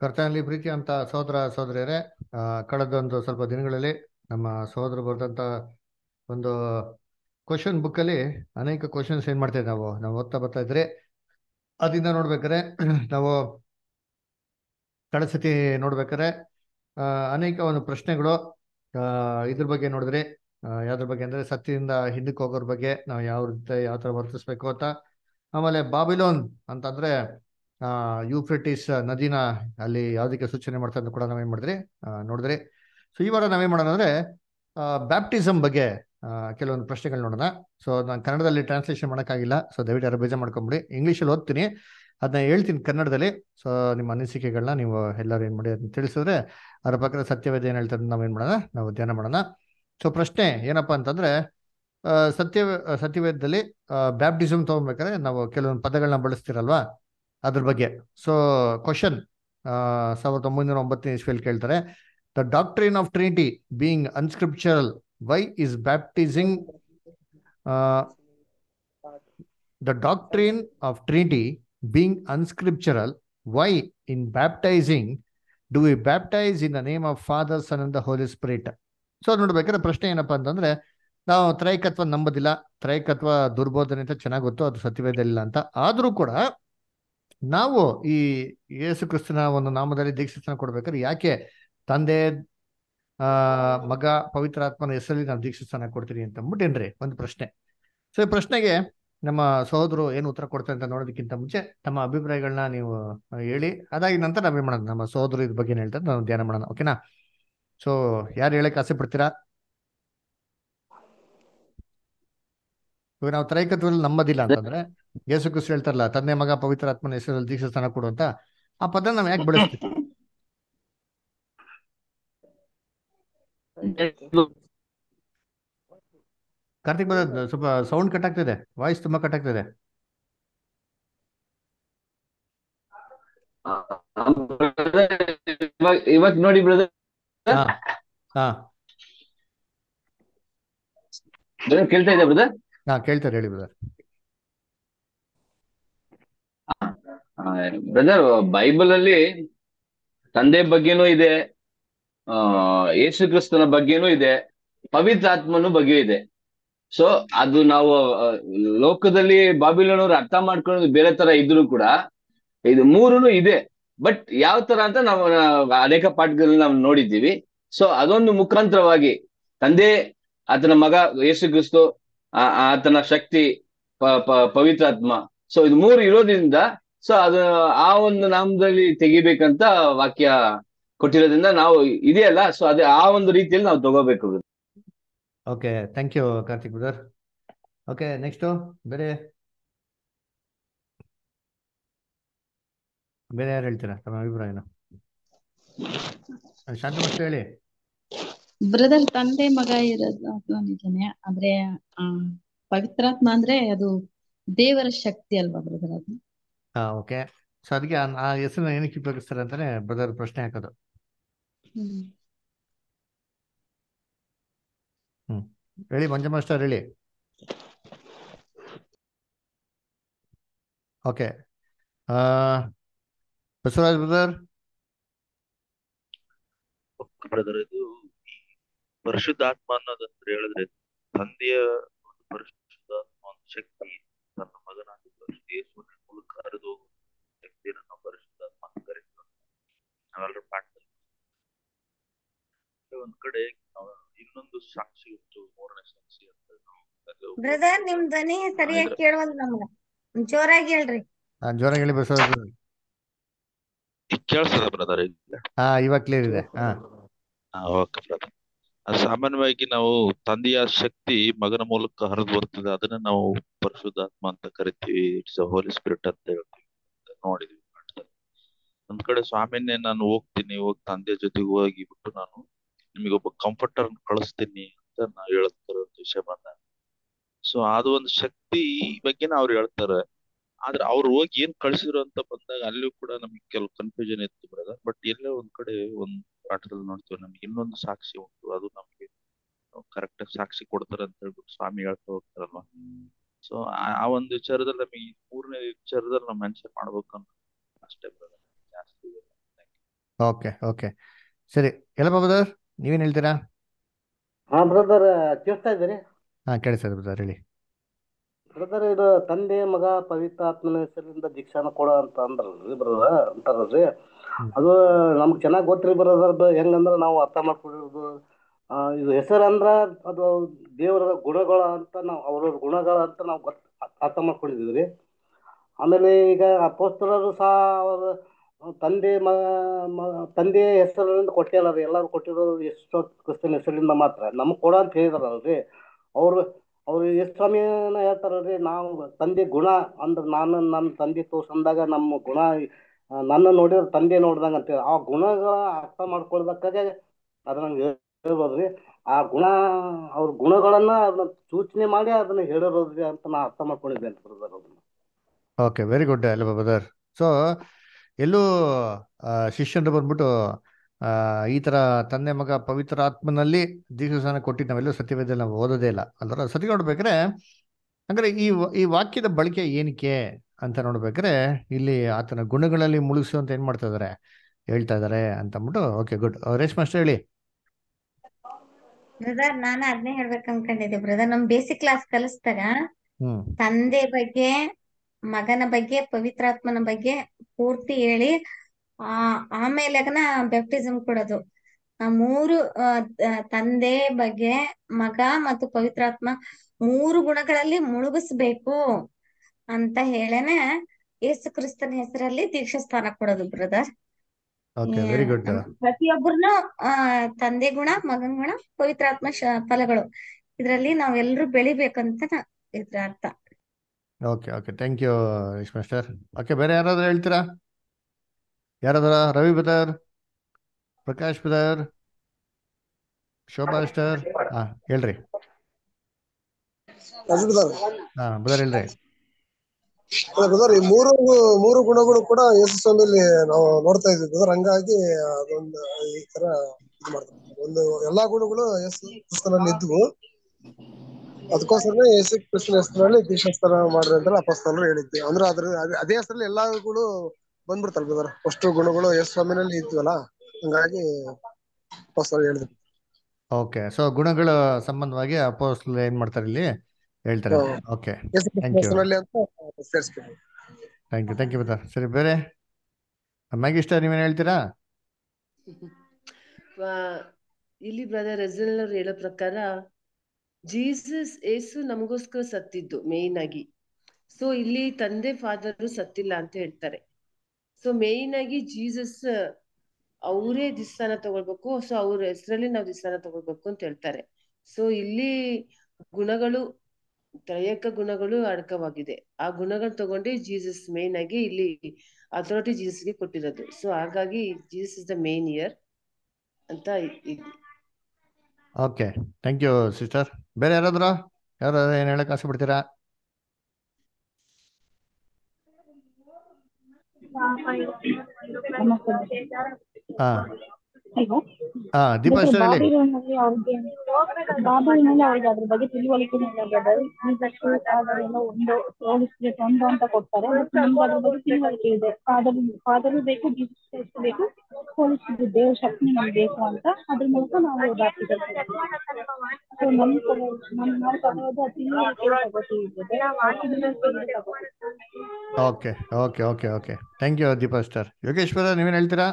ಕರ್ತನಲ್ಲಿ ಪ್ರೀತಿ ಅಂತ ಸಹೋದರ ಸಹೋದರಿಯರೇ ಆ, ಕಳೆದ ಒಂದು ಸ್ವಲ್ಪ ದಿನಗಳಲ್ಲಿ ನಮ್ಮ ಸಹೋದರ ಬರೆದಂತ ಒಂದು ಕ್ವಶನ್ ಬುಕ್ಕಲ್ಲಿ ಅನೇಕ ಕ್ವಶನ್ಸ್ ಏನ್ ಮಾಡ್ತಾ ಇದ್ದೀವಿ ನಾವು ನಾವು ಓದ್ತಾ ಬರ್ತಾ ಇದ್ರೆ ಅದರಿಂದ ನೋಡ್ಬೇಕಾರೆ ನಾವು ಕಳೆದ ಸತಿ ನೋಡ್ಬೇಕಾರೆ ಆ, ಅನೇಕ ಒಂದು ಪ್ರಶ್ನೆಗಳು ಆ, ಇದ್ರ ಬಗ್ಗೆ ನೋಡಿದ್ರೆ ಆ, ಯಾವ್ದ್ರ ಬಗ್ಗೆ ಅಂದ್ರೆ ಸತ್ಯದಿಂದ ಹಿಂದಕ್ಕೆ ಹೋಗೋರ್ ಬಗ್ಗೆ ನಾವು ಯಾವ ರೀತಿ ಯಾವ ತರ ವರ್ತಿಸ್ಬೇಕು ಅಂತ ಆಮೇಲೆ ಬಾಬಿಲೋನ್ ಅಂತಂದ್ರೆ ಆ ಯೂಫ್ರೆಟಿಸ್ ನದಿನ ಅಲ್ಲಿ ಯಾವ್ದಕ್ಕೆ ಸೂಚನೆ ಮಾಡ್ತಾ ಅಂತ ಕೂಡ ನಾವೇನ್ ಮಾಡಿದ್ರಿ ಆ, ನೋಡಿದ್ರಿ ಸೊ ಈ ವಾರ ನಾವೇನ್ ಮಾಡೋಣ ಅಂದ್ರೆ ಬ್ಯಾಪ್ಟಿಸಮ್ ಬಗ್ಗೆ ಆ, ಕೆಲವೊಂದು ಪ್ರಶ್ನೆಗಳು ನೋಡೋಣ ಸೊ ನಾನು ಕನ್ನಡದಲ್ಲಿ ಟ್ರಾನ್ಸ್ಲೇಷನ್ ಮಾಡೋಕ್ಕಾಗಿಲ್ಲ ಸೊ ದಯವಿಟ್ಟು ಯಾರು ಬೇಜಾರು ಮಾಡ್ಕೊಂಬಿಡಿ ಇಂಗ್ಲೀಷಲ್ಲಿ ಓದ್ತೀನಿ ಅದನ್ನ ಹೇಳ್ತೀನಿ ಕನ್ನಡದಲ್ಲಿ ಸೊ ನಿಮ್ಮ ಅನಿಸಿಕೆಗಳನ್ನ ನೀವು ಎಲ್ಲರೂ ಏನು ಮಾಡಿ ಅದನ್ನ ತಿಳಿಸಿದ್ರೆ ಅದರ ಪ್ರಕಾರ ಸತ್ಯವೇದ ಏನು ಹೇಳ್ತಾರೆ ನಾವೇನು ಮಾಡೋಣ ನಾವು ಧ್ಯಾನ ಮಾಡೋಣ ಸೊ ಪ್ರಶ್ನೆ ಏನಪ್ಪಾ ಅಂತಂದ್ರೆ ಆ, ಸತ್ಯ ಸತ್ಯವೇದದಲ್ಲಿ ಬ್ಯಾಪ್ಟಿಸಮ್ ತಗೊಬೇಕಾದ್ರೆ ನಾವು ಕೆಲವೊಂದು ಪದಗಳನ್ನ ಬಳಸ್ತಿರಲ್ವಾ ಅದ್ರ ಬಗ್ಗೆ ಸೊ ಕ್ವಶನ್ ಸಾವಿರದ ಒಂಬೈನೂರ ಒಂಬತ್ತನೇ ಇಸ್ವಿಯಲ್ಲಿ ಕೇಳ್ತಾರೆ the doctrine of Trinity being unscriptural why is baptising the doctrine of Trinity being unscriptural why in baptising do we baptise in the name of Father Son and the Holy Spirit so ನೋಡ್ಬೇಕಾದ್ರೆ ಪ್ರಶ್ನೆ ಏನಪ್ಪಾ ಅಂತಂದ್ರೆ ನಾವು ತ್ರೈಕತ್ವ ನಂಬೋದಿಲ್ಲ ತ್ರೈಕತ್ವ ದುರ್ಬೋಧನೆ ಅಂತ ಚೆನ್ನಾಗಿ ಗೊತ್ತು ಅದು ಸತ್ಯವೇದಲ್ಲಿಲ್ಲ ಅಂತ ಆದ್ರೂ ಕೂಡ ನಾವು ಈ ಯೇಸು ಕ್ರಿಸ್ತನ ಒಂದು ನಾಮದಲ್ಲಿ ದೀಕ್ಷಿತನ ಕೊಡ್ಬೇಕಾದ್ರೆ ಯಾಕೆ ತಂದೆ ಆ ಮಗ ಪವಿತ್ರಾತ್ಮನ ಹೆಸರಲ್ಲಿ ನಾವು ದೀಕ್ಷಿತನ ಕೊಡ್ತೀರಿ ಅಂತ ಅಂದ್ಬಿಟ್ಟೇನ್ರಿ ಒಂದು ಪ್ರಶ್ನೆ ಸೊ ಈ ಪ್ರಶ್ನೆಗೆ ನಮ್ಮ ಸಹೋದರು ಏನು ಉತ್ತರ ಕೊಡ್ತಾರೆ ಅಂತ ನೋಡೋದಕ್ಕಿಂತ ಮುಂಚೆ ತಮ್ಮ ಅಭಿಪ್ರಾಯಗಳನ್ನ ನೀವು ಹೇಳಿ ಅದಾಗಿ ನಂತರ ನಾವೇನ್ ಮಾಡೋಣ ನಮ್ಮ ಸಹೋದರು ಇದ್ರ ಬಗ್ಗೆ ಏನ್ ಹೇಳ್ತಾರೆ ನಾವು ಧ್ಯಾನ ಮಾಡೋಣ ಓಕೆನಾ ಸೊ ಯಾರು ಹೇಳಕ್ ಆಸೆ ಪಡ್ತೀರಾ ಇವಾಗ ನಾವು ತ್ರೈಕತ್ವದಲ್ಲಿ ನಂಬೋದಿಲ್ಲ ಅಂತಂದ್ರೆ ಯೇಸು ಕ್ರಿಸ್ತ ಹೇಳ್ತಾರಲ್ಲ ತಂದೆ ಮಗ ಪವಿತ್ರ ಆತ್ಮನ ಹೆಸರಲ್ಲಿ ದೀಕ್ಷಾ ಸ್ಥಾನ ಕೊಡು ಅಂತ ಆ ಪದ ನಾವ್ ಯಾಕೆ ಬಳಸ್ತೀವಿ ಕಾರ್ತಿಕ್ ಬದ ಸ್ವಲ್ಪ ಸೌಂಡ್ ಕಟ್ ಆಗ್ತಿದೆ ವಾಯ್ಸ್ ತುಂಬಾ ಕಟ್ ಆಗ್ತಿದೆ ಇವಾಗ ಇವಾಗ ನೋಡಿ ಬ್ರದರ್ ಹಾ ಹಾ ಕೇಳ್ತಾ ಇದೆ ಬ್ರದರ್ ಹಾ ಕೇಳ್ತಾರೆ ಹೇಳಿ ಬ್ರದರ್ ಬ್ರದರ್ ಬೈಬಲ್ ಅಲ್ಲಿ ತಂದೆ ಬಗ್ಗೆನೂ ಇದೆ ಆ ಯೇಸು ಕ್ರಿಸ್ತನ ಬಗ್ಗೆನೂ ಇದೆ ಪವಿತ್ರಾತ್ಮನ ಬಗ್ಗೆ ಇದೆ ಸೊ ಅದು ನಾವು ಆ, ಲೋಕದಲ್ಲಿ ಬಾಬಿಲೋನವ್ರು ಅರ್ಥ ಮಾಡ್ಕೊಳ್ಳೋದು ಬೇರೆ ತರ ಇದ್ರು ಕೂಡ ಇದು ಮೂರುನು ಇದೆ ಬಟ್ ಯಾವ ತರ ಅಂತ ನಾವು ಆ, ಅನೇಕ ಪಾಠಗಳಲ್ಲಿ ನಾವು ನೋಡಿದ್ದೀವಿ ಸೊ ಅದೊಂದು ಮುಖಾಂತರವಾಗಿ ತಂದೆ ಆತನ ಮಗ ಯೇಸು ಕ್ರಿಸ್ತು ಆ- ಆತನ ಶಕ್ತಿ ಪ- ಪ- ಪವಿತ್ರಾತ್ಮ ಸೊ ಇದು ಮೂರು ಇರೋದ್ರಿಂದ ಸೊ ಅದು ಆ ಒಂದು ನಾಮದಲ್ಲಿ ತೆಗಿಬೇಕಂತ ವಾಕ್ಯ ಕೊಟ್ಟಿರೋದ್ರಿಂದ ನಾವು ಇದೆಯಲ್ಲ ಸೊ ಅದೇ ಆ ಒಂದು ರೀತಿಯಲ್ಲಿ ನಾವು ತಗೋಬೇಕು okay thank you Karthik brother okay next ಬೇರೆ ಬೇರೆ ಯಾರು ಹೇಳ್ತೀರಾ ತಮ್ಮ ಅಭಿಪ್ರಾಯನ ಶಾಂತ ಮಾಸ್ಟರ್ ಹೇಳಿ ಬ್ರದರ್ ತಂದೆ ಮಗ ಇರೋದು ಅದು ನಿಜನೇ ಆದ್ರೆ ಆ ಪವಿತ್ರಾತ್ಮ ಅಂದ್ರೆ ಅದು ದೇವರ ಶಕ್ತಿ ಅಲ್ವಾ ಬ್ರದರ್ ಅದು ಹಾ ಓಕೆ ಸೊ ಅದಕ್ಕೆ ಆ- ಆ ಹೆಸರನ್ನ ಏನಕ್ಕೆ ಉಪಯೋಗಿಸ್ತಾರೆ ಅಂತಾನೆ ಬ್ರದರ್ ಪ್ರಶ್ನೆ ಹಾಕೋದು ಹ್ಮ್. ಹೇಳಿ ಮಂಜ ಮಾಸ್ಟರ್ ಹೇಳಿ ಓಕೆ ಬಸವರಾಜ್ ಬ್ರದರ್ ಬ್ರದರ್ ಇದು ಈ ಪರಿಶುದ್ಧಾತ್ಮ ಅನ್ನೋದಂದ್ರೆ ಹೇಳಿದ್ರೆ ತಂದೆಯ ಒಂದು ಪರಿಶುದ್ಧಾತ್ಮ ಒಂದು ಶಕ್ತಿ ತನ್ನ ಮಗನಾಗಿ ಪರಿಶುದ್ಧ ಯೇಸುವಿನ ಮೂಲಕ ಹರಿದು ಹೋಗುವ ಶಕ್ತಿಯನ್ನು ನಾವು ಪರಿಶುದ್ಧಾತ್ಮ ಅಂತ ಕರೀತೀವಿ ನಾವೆಲ್ಲರೂ ಪಾಠದಲ್ಲಿ ಮತ್ತೆ ಒಂದ್ ಕಡೆ ನಾವು ಇನ್ನೊಂದು ಸಾಕ್ಷಿ ಉಂಟು ಮೂರನೇ ಸಾಕ್ಷಿ ಅಂತ ನಾವು ಅದು ಬ್ರದರ್ ನಿಮ್ ಧ್ವನಿ ಸರಿಯಾಗಿ ಕೇಳವಲ್ದು ನಮ್ಗ ಒಂದ್ ಜೋರಾಗಿ ಹೇಳ್ರಿ ಜೋರಾಗಿ ಹೇಳಿ ಬಸವರಾಜ್ brother. ಈಗ ಕೇಳಿಸ್ತದ ಬ್ರದರ್ ಈಗ ಹಾ ಇವಾಗ ಕ್ಲಿಯರ್ ಇದೆ ಹಾ ಓಕೆ ಬ್ರದರ್ ಅದು ಸಾಮಾನ್ಯವಾಗಿ ನಾವು ತಂದೆಯ ಶಕ್ತಿ ಮಗನ ಮೂಲಕ ಹರಿದು ಬರ್ತದೆ ಅದನ್ನ ನಾವು ಪರಿಶುದ್ಧಾತ್ಮ ಅಂತ ಕರಿತೀವಿ ಇಟ್ಸ್ ಅ ಹೋಲಿ ಸ್ಪಿರಿಟ್ ಅಂತ ಹೇಳ್ತೀವಿ ಅಂತ ನೋಡಿದ್ವಿ ಪಾಠದಲ್ಲಿ. ಒಂದ್ ಕಡೆ ಸ್ವಾಮಿನೇ ನಾನು ಹೋಗ್ತೀನಿ ಹೋಗಿ ತಂದೆ ಜೊತೆಗೆ ಹೋಗಿ ಬಿಟ್ಟು ನಾನು ನಿಮಗೆ ಒಬ್ಬ ಕಂಫರ್ಟರ್ ಕಳಿಸ್ತೀನಿ ಅಂತ ನಾವು ಹೇಳ್ತಾರೆ ಒಂದು ವಿಷಯ ಬಂದಾಗ ಸೊ ಅದು ಒಂದು ಶಕ್ತಿ ಬಗ್ಗೆನ ಅವ್ರು ಹೇಳ್ತಾರೆ ಆದ್ರೆ ಅವ್ರು ಹೋಗಿ ಏನ್ ಕಳ್ಸಿದ್ರು ಅಂತ ಬಂದಾಗ ಅಲ್ಲಿಯೂ ಕೂಡ ನಮ್ಗೆ ಕೆಲವು ಕನ್ಫ್ಯೂಷನ್ ಇತ್ತು ಬ್ರದರ್ ಬಟ್ ಎಲ್ಲೇ ಒಂದ್ ಕಡೆ ಒಂದ್ ಪಾಠದಲ್ಲಿ ನೋಡ್ತೀವಿ ನಮ್ಗೆ ಇನ್ನೊಂದು ಸಾಕ್ಷಿ ಉಂಟು ಅದು ನಮ್ಗೆ ಕರೆಕ್ಟ್ ಆಗಿ ಸಾಕ್ಷಿ ಕೊಡ್ತಾರೆ ಅಂತ ಹೇಳ್ಬಿಟ್ಟು ಸ್ವಾಮಿ ಹೇಳ್ತಾ ಹೋಗ್ತಾರಲ್ವಾ ಸೊ ಆ ಒಂದು ವಿಚಾರದಲ್ಲಿ ನಮಗೆ ಈ ಮೂರನೇ ವಿಚಾರದಲ್ಲಿ ನಾವು ಮೆನ್ಷನ್ ಮಾಡ್ಬೇಕು ಅಂತ ಅಷ್ಟೇ ಬ್ರದರ್ ಜಾಸ್ತಿ ಇಲ್ಲ. Thank you. ಓಕೆ ಓಕೆ ಸರಿ ಎಲ್ಲಪ್ಪ ಬ್ರದರ್ ನೀವೇನು ಹೇಳ್ತೀರಾ ಹಾ ಬ್ರದರ್ ಕೇಳ್ತಾ ಇದ್ದೀರಿ ಹಾಂ ಕೇಳಿಸ್ತದೆ ಬ್ರದರ್ ಹೇಳಿ ಬ್ರದರ್ ಇದು ತಂದೆ ಮಗ ಪವಿತ್ರಾತ್ಮನ ಹೆಸರಿಂದ ದೀಕ್ಷಾನ ಕೊಡ ಅಂತ ಅಂದ್ರಲ್ರಿ ಬ್ರದರ್ ಅಂತಾರಲ್ರಿ ಹ್ಮ್. ಅದು ನಮ್ಗೆ ಚೆನ್ನಾಗಿ ಗೊತ್ತ್ರಿ ಬ್ರದರ್ ಅದು ಹೆಂಗಂದ್ರ ನಾವು ಅರ್ಥ ಮಾಡ್ಕೊಂಡಿರೋದು ಆ, ಇದು ಹೆಸರು ಅಂದ್ರ ಅದು ದೇವರ ಗುಣಗಳ ಅಂತ ನಾವು ಅವ್ರವ್ರ ಗುಣಗಳ ಅಂತ ನಾವು ಗೊತ್ತ ಅರ್ಥ ಮಾಡ್ಕೊಂಡಿದ್ದೀವಿ ಆಮೇಲೆ ಈಗ ಅಪೋಸ್ತಲರು ಸಹ ಅವರು ತಂದೆ ಮ ಮ- ತಂದೆಯ ಹೆಸರಿನಿಂದ ಕೊಟ್ಟಿಲ್ಲ ರೀ ಎಲ್ಲರೂ ಕೊಟ್ಟಿರೋದು ಯೇಸು ಕ್ರಿಸ್ತನ ಹೆಸರಿಂದ ಮಾತ್ರ ನಮಗೆ ಕೊಡ ಅಂತ ಹೇಳಿದಾರಲ್ರಿ ಅವ್ರು ಅವ್ರು ಯೇಸು ಸ್ವಾಮಿನ ಹೇಳ್ತಾರಲ್ರಿ ನಾವು ತಂದೆ ಗುಣ ಅಂದ್ರೆ ನಾನು ನನ್ನ ತಂದೆ ತೋರ್ಸಂದಾಗ ನಮ್ಮ ಗುಣ ಆ, ನನ್ನ ನೋಡಿದ್ರೆ ತಂದೆ ನೋಡ್ದಂಗ ಅಂತ ಆ ಗುಣಗಳ ಅರ್ಥ ಮಾಡ್ಕೊಳ್ಬೇಕಾಗೆ ಅದನ್ನ ಹೇಳ್ಬೋದ್ರಿ ಆ ಗುಣ ಅವ್ರ ಗುಣಗಳನ್ನ ಅದನ್ನ ಸೂಚನೆ ಮಾಡಿ ಅದನ್ನ ಹೇಳಿರೋದ್ರಿ ಅಂತ ನಾ ಅರ್ಥ ಮಾಡ್ಕೊಂಡಿದ್ದೇನೆ ಬ್ರದರ್ ಅದನ್ನ ಓಕೆ ವೆರಿ ಗುಡ್ ಅಲ್ಲ ಬ್ರದರ್ ಸೊ ಎಲ್ಲೂ ಆ, ಶಿಷ್ಯರು ಬಂದ್ಬಿಟ್ಟು ಆ, ಈ ತರ ತಂದೆ ಮಗ ಪವಿತ್ರ ಆತ್ಮನಲ್ಲಿ ದೀಕ್ಷಾಸ್ನಾನ ಕೊಟ್ಟಿದ್ದು ನಾವೆಲ್ಲೂ ಸತ್ಯವೇದಲ್ಲಿ ನಾವು ಓದೋದೇ ಇಲ್ಲ ಅಲ್ವರ ಸತಿ ನೋಡ್ಬೇಕಾದ್ರೆ ಹಂಗಾರೆ ಈ ವ- ಈ ವಾಕ್ಯದ ಬಳಕೆ ಏನಕ್ಕೆ ಅಂತ ನೋಡ್ಬೇಕಾದ್ರೆ ಇಲ್ಲಿ ಆತನ ಗುಣಗಳಲ್ಲಿ ಮುಳುಗಿಸು ಅಂತ ಏನ್ ಮಾಡ್ತಾ ಇದಾರೆ ಹೇಳ್ತಾ ಇದಾರೆ ಅಂತ ಅಂದ್ಬಿಟ್ಟು ಓಕೆ ಗುಡ್ ರೇಷ್ಮೆ ಅಷ್ಟೇ ಹೇಳಿ ಬ್ರದರ್ ನಾನು ಅದನ್ನೇ ಹೇಳ್ಬೇಕು ಅನ್ಕೊಂಡಿದ್ದೆ ಬ್ರದರ್ ನಮ್ ಬೇಸಿಕ್ ಕ್ಲಾಸ್ ಕಲಿಸ್ದಾಗ ಹ್ಮ್ ತಂದೆ ಬಗ್ಗೆ ಮಗನ ಬಗ್ಗೆ ಪವಿತ್ರಾತ್ಮನ ಬಗ್ಗೆ ಪೂರ್ತಿ ಹೇಳಿ ಆ ಆಮೇಲೆ ಬ್ಯಾಪ್ಟಿಸಮ್ ಕೊಡೋದು ಆ ಮೂರು ಆ, ತ- ತಂದೆ ಬಗ್ಗೆ ಮಗ ಮತ್ತು ಪವಿತ್ರಾತ್ಮ ಮೂರು ಗುಣಗಳಲ್ಲಿ ಮುಳುಗಿಸ್ಬೇಕು ಅಂತ ಹೇಳೇನೆ ಯೇಸು ಕ್ರಿಸ್ತನ ಹೆಸರಲ್ಲಿ ದೀಕ್ಷಾ ಸ್ಥಾನ ಕೊಡೋದು ಬ್ರದರ್ ಓಕೆ ವೆರಿ ಗುಡ್ ಪ್ರತಿಯೊಬ್ಬರನ್ನು ಆ ತಂದೆ ಗುಣ ಮಗನ ಗುಣ ಪವಿತ್ರಾತ್ಮ ಶ- ಫಲಗಳು ಇದ್ರಲ್ಲಿ ನಾವೆಲ್ಲರೂ ಬೆಳಿಬೇಕಂತ ನ- ಇದ್ರ ಅರ್ಥ okay okay thank you Reshme master okay ಬೇರೆ ಯಾರಾದ್ರೂ ಹೇಳ್ತೀರಾ ಯಾರಾದ್ರ Ravi brother Prakash brother Shobha master ಹಾ ಹೇಳ್ರಿ ಅದು ಬ್ರದರ್ ಹಾ ಬದರ್ ಹೇಳ್ರಿ ಅದೇ ಬ್ರದರ್ ಈ ಮೂರು ಮೂರು ಗುಣಗಳು ಕೂಡ ಯೇಸು ಸ್ವಾಮಿಯಲ್ಲಿ ನಾವು ನೋಡ್ತಾ ಇದ್ವಿ ಬ್ರದರ್ ಹಂಗಾಗಿ ಅದೊಂದು ಈ ತರ ಇದು ಮಾಡ್ತಾರೆ ಒಂದು ಎಲ್ಲಾ ಗುಣಗಳು ಯೇಸು ಕ್ರಿಸ್ತನಲ್ಲಿ ಇದ್ವು ಅದಕ್ಕೋಸ್ಕರನೇ ಯೇಸು ಕ್ರಿಸ್ತನ ಹೆಸರಲ್ಲಿ ದೀಕ್ಷಾಸ್ತಾನ ಮಾಡ್ರಿ ಅಂತ ಅಪಸ್ತಲರು ಹೇಳಿದ್ವಿ ಅಂದ್ರೆ ಅದ್ರ ಅದೇ- ಅದೇ ಹೆಸರಲ್ಲಿ ಎಲ್ಲಾ ಗುಣ ಬಂದ್ಬಿಡ್ತಲ್ಲ ಬ್ರದರ್ ಅಷ್ಟು ಗುಣಗಳು ಯೇಸು ಸ್ವಾಮಿನಲ್ಲಿ ಇದ್ವಲ್ಲ ಹಂಗಾಗಿ ಅಪಸ್ತಲರು ಹೇಳಿದ್ರು ಓಕೆ ಸೊ ಗುಣಗಳ ಸಂಬಂಧವಾಗಿ ಅಪೋಸ್ಲ್ ಏನ್ ಮಾಡ್ತಾರೆ ಇಲ್ಲಿ ಹೇಳ್ತಾರೆ ಹೌದು. ಓಕೆ ಯೇಸು ಕ್ರಿಸ್ತನ Thank you. ಹೆಸರಲ್ಲಿ ಅಂತ ಸೇರಿಸ್ಬೇಕು thank you thank you brother ಸರಿ ಬೇರೆ ಮ್ಯಾಗಿಸ್ಟರ್ ನೀವೇನು ಹೇಳ್ತೀರಾ ಆ, ಇಲ್ಲಿ ಬ್ರದರ್ ರೆಸಲ್ ಅವ್ರು ಹೇಳೋ ಪ್ರಕಾರ ಜೀಸಸ್ ಏಸು ನಮಗೋಸ್ಕರ ಸತ್ತಿದ್ದು ಮೇಯ್ನ್ ಆಗಿ ಸೊ ಇಲ್ಲಿ ತಂದೆ ಫಾದರ್ ಸತ್ತಿಲ್ಲ ಅಂತ ಹೇಳ್ತಾರೆ ಸೊ ಮೇಯ್ನ್ ಆಗಿ ಜೀಸಸ್ ಅವರೇ ದಿಸ್ಥಾನ ತಗೊಳ್ಬೇಕು ಸೊ ಅವ್ರ ಹೆಸರಲ್ಲಿ ನಾವು ದಿಸ್ಥಾನ ತಗೊಳ್ಬೇಕು ಅಂತ ಹೇಳ್ತಾರೆ ಸೊ ಇಲ್ಲಿ ಗುಣಗಳು ತ್ರಯಕ ಗುಣಗಳು ಅಡಕವಾಗಿದೆ ಆ ಗುಣಗಳು ತಗೊಂಡು ಜೀಸಸ್ ಮೇನ್ ಆಗಿ ಇಲ್ಲಿ ಅಥಾರಿಟಿ ಜೀಸಸ್ಗೆ ಕೊಟ್ಟಿರೋದು ಸೊ ಹಾಗಾಗಿ Jesus is the main ear ಅಂತ ಇದೆ ಓಕೆ ಥ್ಯಾಂಕ್ ಯು ಸಿಸ್ಟರ್ ಬೇರೆ ಯಾರಾದ್ರ ಯಾರು ಏನು ಹೇಳಕ್ ಆಸೆ ಪಡ್ತೀರಾ ಹಾ ಹಲೋ ಹಾ ದೀಪಾ ಬ್ರದರ್ ಸಿಸ್ಟರ್ ಹೇಳಿ ಬಾಬಿಲೋನಲ್ಲಿ ಅವ್ರಿಗೆ ಬಾಬಿಲೋನಲ್ಲಿ ಅವ್ರಿಗೆ ಅದ್ರ ಬಗ್ಗೆ ತಿಳುವಳಿಕೆ ಇಲ್ಲ ಬ್ರದರ್ ಈಗಷ್ಟು ಅದರೆಲ್ಲ ಒಂದು ಹೋಲಿ ಸ್ಪಿರಿಟ್ ಒಂದು ಅಂತ ಕೊಡ್ತಾರೆ ಬಟ್ ನಮ್ಗೆ ಅದ್ರ ಬಗ್ಗೆ ತಿಳುವಳಿಕೆ ಇದೆ ಫಾದರ್ ಫಾದರು ಬೇಕು ಜೀಸಸ್ ಕ್ರೈಸ್ಟ್ ಬೇಕು ಹೋಲಿ ಸ್ಪಿರಿಟ್ ದೇವ್ರ ಶಕ್ತಿ ನಮ್ಗೆ ಬೇಕು ಅಂತ ಅದ್ರ ಮೂಲಕ ನಾವು ಬಾಪ್ಟಿಸಮ್ ಸೊ ನಮ್ ತಗೋ ನಮ್ ನಾವು ತಗೊಳ್ಳೋದು ಆ ತಿಳುವಳಿಕೆ ತಗೋತೀವಿ brother. ಆ ತಿಳುವಳಿಕೆಯಿಂದ ತಗೋತೀವಿ okay okay okay okay thank you Deepa sister Yogeshwara ನೀವೇನು ಹೇಳ್ತೀರಾ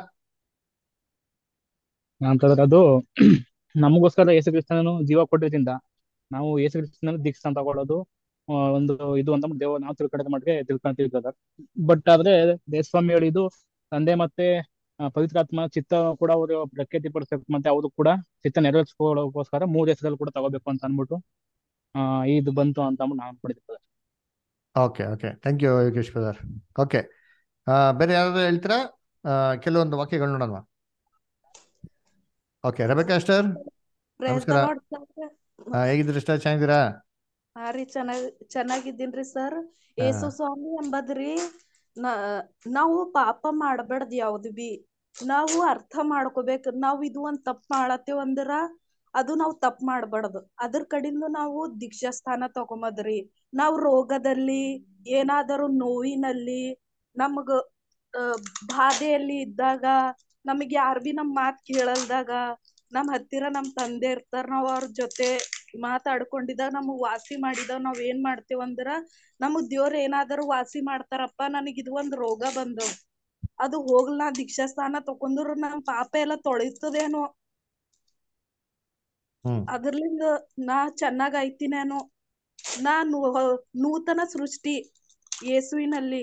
ಅಂತಂದ್ರೆ ಅದು ನಮಗೋಸ್ಕರ ಯೇಸು ಕ್ರಿಸ್ತನನ್ನು ಜೀವ ಕೊಟ್ಟಿದ್ರಿಂದ ನಾವು ಯೇಸು ಕ್ರಿಸ್ತನ ದೀಕ್ಷಾ ತಗೊಳ್ಳೋದು ಆ, ಒಂದು ಇದು ಅಂತ ದೇವ ನಾವು ತಿಳ್ಕೊಳ್ಳೋದು ಮಟ್ಟಿಗೆ ತಿಳ್ಕೊಂತೀವಿ ಬ್ರದರ್ ಬಟ್ ಆದ್ರೆ ದೇವಸ್ವಾಮಿ ಹೇಳಿದ್ದು ತಂದೆ ಮತ್ತೆ ಆ, ಪವಿತ್ರಾತ್ಮ ಚಿತ್ತ ಕೂಡ ಅವರು ಪ್ರಖ್ಯಾತಿಪಡಿಸ್ಬೇಕು ಮತ್ತೆ ಅವರು ಕೂಡ ಚಿತ್ತ ನೆರವೇರಿಸ್ಕೊಳ್ಳೋಕೋಸ್ಕರ ಮೂರು ಹೆಸರಲ್ಲಿ ಕೂಡ ತಗೋಬೇಕು ಅಂತ ಅಂದ್ಬಿಟ್ಟು ಆ ಇದು ಬಂತು ಅಂತ ಅಂದ್ಬಿಟ್ಟು ನಾವು ಅನ್ಕೊಂಡಿದ್ದೆ okay okay thank you Yogesh brother okay ಬೇರೆ ಯಾರಾದ್ರೂ ಹೇಳ್ತೀರಾ ಆ, ಕೆಲವೊಂದು ವಾಕ್ಯಗಳು ನೋಡೋಣ ಓಕೆ ರಬೇಕಾ ಸ್ಟರ್ ಪ್ರೈಸ್ ನಮಸ್ಕಾರ ಲಾರ್ಡ್ ಸರ್ ಆ, ಹೇಗಿದ್ದೀರಿ ಸ್ಟರ್ ಚೆನ್ನಾಗಿದ್ದೀರಾ ಹಾ ರೀ ಚೆನ್ನಾಗಿ ಚೆನ್ನಾಗಿದ್ದೀನ್ರಿ ಸರ್ ಹಾ. ಏಸು ಸ್ವಾಮಿ ಎಂಬದ್ರಿ ನಾ ನಾವು ಪಾಪ ಮಾಡಬಾರ್ದು ಯಾವ್ದು ಬಿ ನಾವು ಅರ್ಥ ಮಾಡ್ಕೋಬೇಕು ನಾವು ಇದು ಒಂದ್ ತಪ್ಪು ಮಾಡತ್ತೇವ್ ಅಂದ್ರ ಅದು ನಾವು ತಪ್ಪು ಮಾಡಬಾರ್ದು ಅದ್ರ ಕಡಿಂದ ನಾವು ದೀಕ್ಷಾ ಸ್ಥಾನ ತಗೊಂಬದ್ರಿ ನಾವು ರೋಗದಲ್ಲಿ ಏನಾದರೂ ನೋವಿನಲ್ಲಿ ನಮಗ ಆ, ಬಾಧೆಯಲ್ಲಿ ಇದ್ದಾಗ ನಮಗ್ ಯಾರ್ ಬಿ ನಮ್ ಮಾತ್ ಕೇಳಲ್ದಾಗ ನಮ್ ಹತ್ತಿರ ನಮ್ ತಂದೆ ಇರ್ತಾರ ನಾವ್ ಅವ್ರ ಜೊತೆ ಮಾತಾಡ್ಕೊಂಡಿದಾಗ ನಮಗ್ ವಾಸಿ ಮಾಡಿದಾಗ ನಾವ್ ಏನ್ ಮಾಡ್ತೇವ್ ಅಂದ್ರ ನಮಗ್ ದೇವ್ರ ಏನಾದರೂ ವಾಸಿ ಮಾಡ್ತಾರಪ್ಪ ನನಗ್ ಇದು ಒಂದ್ ರೋಗ ಬಂದವ್ ಅದು ಹೋಗ್ಲ ನಾ ದೀಕ್ಷಾ ಸ್ಥಾನ ತಕೊಂಡ್ರ ನಮ್ ಪಾಪ ಎಲ್ಲ ತೊಳಿತದೇನೋ ಹ್ಮ್ ಅದ್ರಲಿಂದ ನಾ ಚೆನ್ನಾಗ್ ಐತಿನೇನೋ ನಾ ನು- ನೂತನ ಸೃಷ್ಟಿ ಯೇಸುವಿನಲ್ಲಿ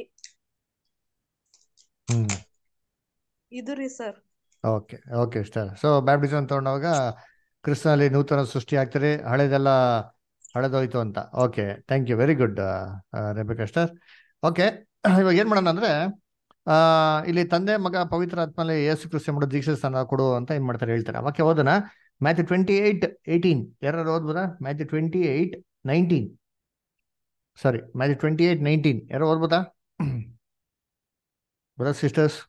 ಹ್ಮ್ ಇದು ರೀ sir okay okay sister so baptism ತಗೊಂಡಾಗ ಕ್ರಿಸ್ತನಲ್ಲಿ ನೂತನ ಸೃಷ್ಟಿ ಆಗ್ತಾರೆ ಹಳೇದೆಲ್ಲ ಹಳೆದೋಯ್ತು ಅಂತ okay thank you very good Rebecca sister okay ಇವಾಗ ಏನು ಮಾಡೋಣ ಅಂದರೆ ಇಲ್ಲಿ ತಂದೆ ಮಗ ಪವಿತ್ರ ಆತ್ಮಲ್ಲಿ ಯೇಸು ಕ್ರಿಸ್ತ ಮಾಡೋ ದೀಕ್ಷೆ ಸ್ಥಾನ ಕೊಡು ಅಂತ ಏನು ಮಾಡ್ತಾರೆ ಹೇಳ್ತಾರೆ ಓಕೆ ಓದೋಣ ಮ್ಯಾಥ್ ಟ್ವೆಂಟಿ ಏಯ್ಟ್ ಏಯ್ಟೀನ್ ಯಾರು ಓದ್ಬೋದಾ Matt twenty eight nineteen sorry Matt twenty eight nineteen ಯಾರು ಓದ್ಬೋದಾ ಬ್ರದರ್ ಸಿಸ್ಟರ್ಸ್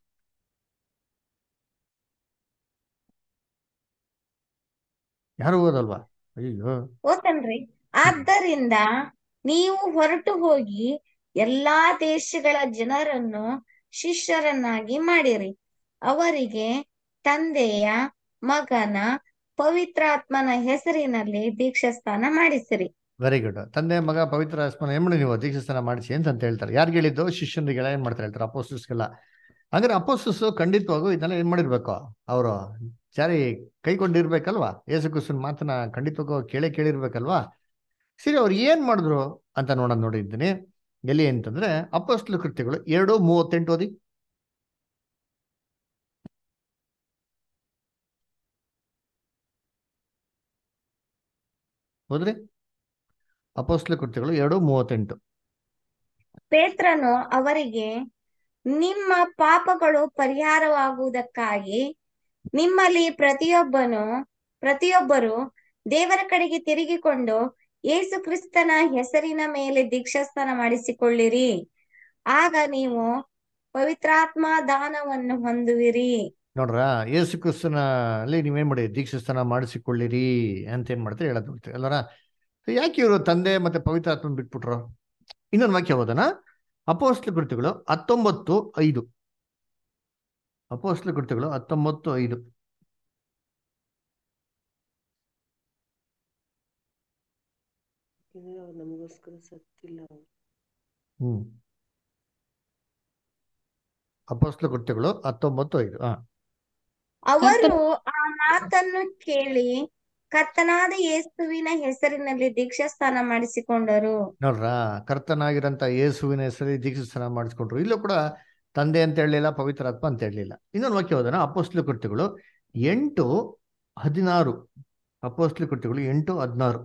ಯಾರು ಓದಲ್ವಾ ಅಯ್ಯೋ ಓತನ್ರಿ ಆದ್ದರಿಂದ ನೀವು ಹೊರಟು ಹೋಗಿ ಎಲ್ಲಾ ದೇಶಗಳ ಜನರನ್ನು ಶಿಷ್ಯರನ್ನಾಗಿ ಮಾಡಿರಿ ಅವರಿಗೆ ತಂದೆಯ ಮಗನ ಪವಿತ್ರಾತ್ಮನ ಹೆಸರಿನಲ್ಲಿ ದೀಕ್ಷಾಸ್ನಾನ ಮಾಡಿಸಿರಿ ವೆರಿ ಗುಡ್ ತಂದೆ ಮಗ ಪವಿತ್ರ ಆತ್ಮನ ಏನ್ ಮಾಡಿ ನೀವು ದೀಕ್ಷಾಸ್ನಾನ ಮಾಡಿಸಿ ಅಂತ ಅಂತ ಹೇಳ್ತಾರೆ ಯಾರಿಗೆ ಹೇಳಿದ್ದು ಶಿಷ್ಯನಿಗೆಲ್ಲ ಏನ್ ಮಾಡ್ತಾರೆ ಹೇಳ್ತಾರೆ ಅಪೋಸ್ಟಸ್ಗೆಲ್ಲ ಹಂಗಾರೆ ಅಪೋಸ್ಟಸ್ ಖಂಡಿತವಾಗೂ ಇದನ್ನೆಲ್ಲ ಏನ್ ಮಾಡಿರ್ಬೇಕು ಅವರು ಜಾರಿ ಕೈಕೊಂಡಿರ್ಬೇಕಲ್ವಾ ಯೇಸು ಕ್ರಿಸ್ತನ ಮಾತನ್ನ ಖಂಡಿತವಾಗೂ ಕೇಳೇ ಕೇಳಿರ್ಬೇಕಲ್ವಾ ಸರಿ ಅವ್ರು ಏನ್ ಮಾಡಿದ್ರು ಅಂತ ನೋಡೋಣ ನೋಡಿದ್ದೀನಿ ಎಲ್ಲಿ ಅಂತಂದ್ರೆ ಅಪೋಸ್ಟಲ್ ಕೃತ್ಯಗಳು ಎರಡು ಮೂವತ್ತೆಂಟು ಓದಿ ಹೋದ್ರಿ ಅಪೋಸ್ಟಲ್ ಕೃತ್ಯಗಳು ಎರಡು ಮೂವತ್ತೆಂಟು ಪೇತ್ರನು ಅವರಿಗೆ ನಿಮ್ಮ ಪಾಪಗಳು ಪರಿಹಾರವಾಗುವುದಕ್ಕಾಗಿ ನಿಮ್ಮಲ್ಲಿ ಪ್ರತಿಯೊಬ್ಬನು ಪ್ರತಿಯೊಬ್ಬರು ದೇವರ ಕಡೆಗೆ ತಿರುಗಿಕೊಂಡು ಯೇಸು ಕ್ರಿಸ್ತನ ಹೆಸರಿನ ಮೇಲೆ ದೀಕ್ಷಾಸ್ನಾನ ಮಾಡಿಸಿಕೊಳ್ಳಿರಿ ಆಗ ನೀವು ಪವಿತ್ರಾತ್ಮ ದಾನವನ್ನು ಹೊಂದುವಿರಿ ನೋಡ್ರ ಯೇಸು ಕ್ರಿಸ್ತನ ಅಲ್ಲಿ ನೀವೇನ್ ಮಾಡಿ ದೀಕ್ಷಾಸ್ಥಾನ ಮಾಡಿಸಿಕೊಳ್ಳಿರಿ ಅಂತ ಏನ್ ಮಾಡ್ತಾರೆ ಹೇಳೋದು ನೋಡ್ತೀವಿ ಅಲ್ಲರ ಯಾಕೆ ಇವರು ತಂದೆ ಮತ್ತೆ ಪವಿತ್ರ ಆತ್ಮನ್ ಬಿಟ್ಬಿಟ್ರು ಇನ್ನೊಂದು ವಾಕ್ಯ ಹೋದನ ಅಪೋಸ್ಲ ಕೃತ್ಯಗಳು ಹತ್ತೊಂಬತ್ತು ಐದು ಅಪೋಸ್ಲ ಕೃತ್ಯಗಳು ಹತ್ತೊಂಬತ್ತು ಐದು ಇದು ನಮಗೋಸ್ಕರ ಸತ್ತಿಲ್ಲ ಅವ್ರು. ಹ್ಮ್ ಅಪೋಸ್ಲ ಕೃತ್ಯಗಳು ಹತ್ತೊಂಬತ್ತು ಐದು ಹಾ ಅವರು ಆ ಮಾತನ್ನು ಕೇಳಿ ಕರ್ತನಾದ ಯೇಸುವಿನ ಹೆಸರಿನಲ್ಲಿ ದೀಕ್ಷಾಸ್ನಾನ ಮಾಡಿಸಿಕೊಂಡರು ನೋಡ್ರ ಕರ್ತನಾಗಿರಂತ ಯೇಸುವಿನ ಹೆಸರಲ್ಲಿ ದೀಕ್ಷಾಸ್ನಾನ ಮಾಡಿಸ್ಕೊಂಡ್ರು ಇಲ್ಲೂ ಕೂಡ ತಂದೆ ಅಂತ ಹೇಳಲಿಲ್ಲ ಪವಿತ್ರಾತ್ಮ ಅಂತ ಹೇಳಲಿಲ್ಲ ಇನ್ನೊಂದು ವಾಕ್ಯ ಹೋದನ ಅಪೋಸ್ಲ ಕೃತ್ಯಗಳು ಎಂಟು ಹದಿನಾರು ಅಪೋಸ್ಲ ಕೃತ್ಯಗಳು ಎಂಟು ಹದಿನಾರು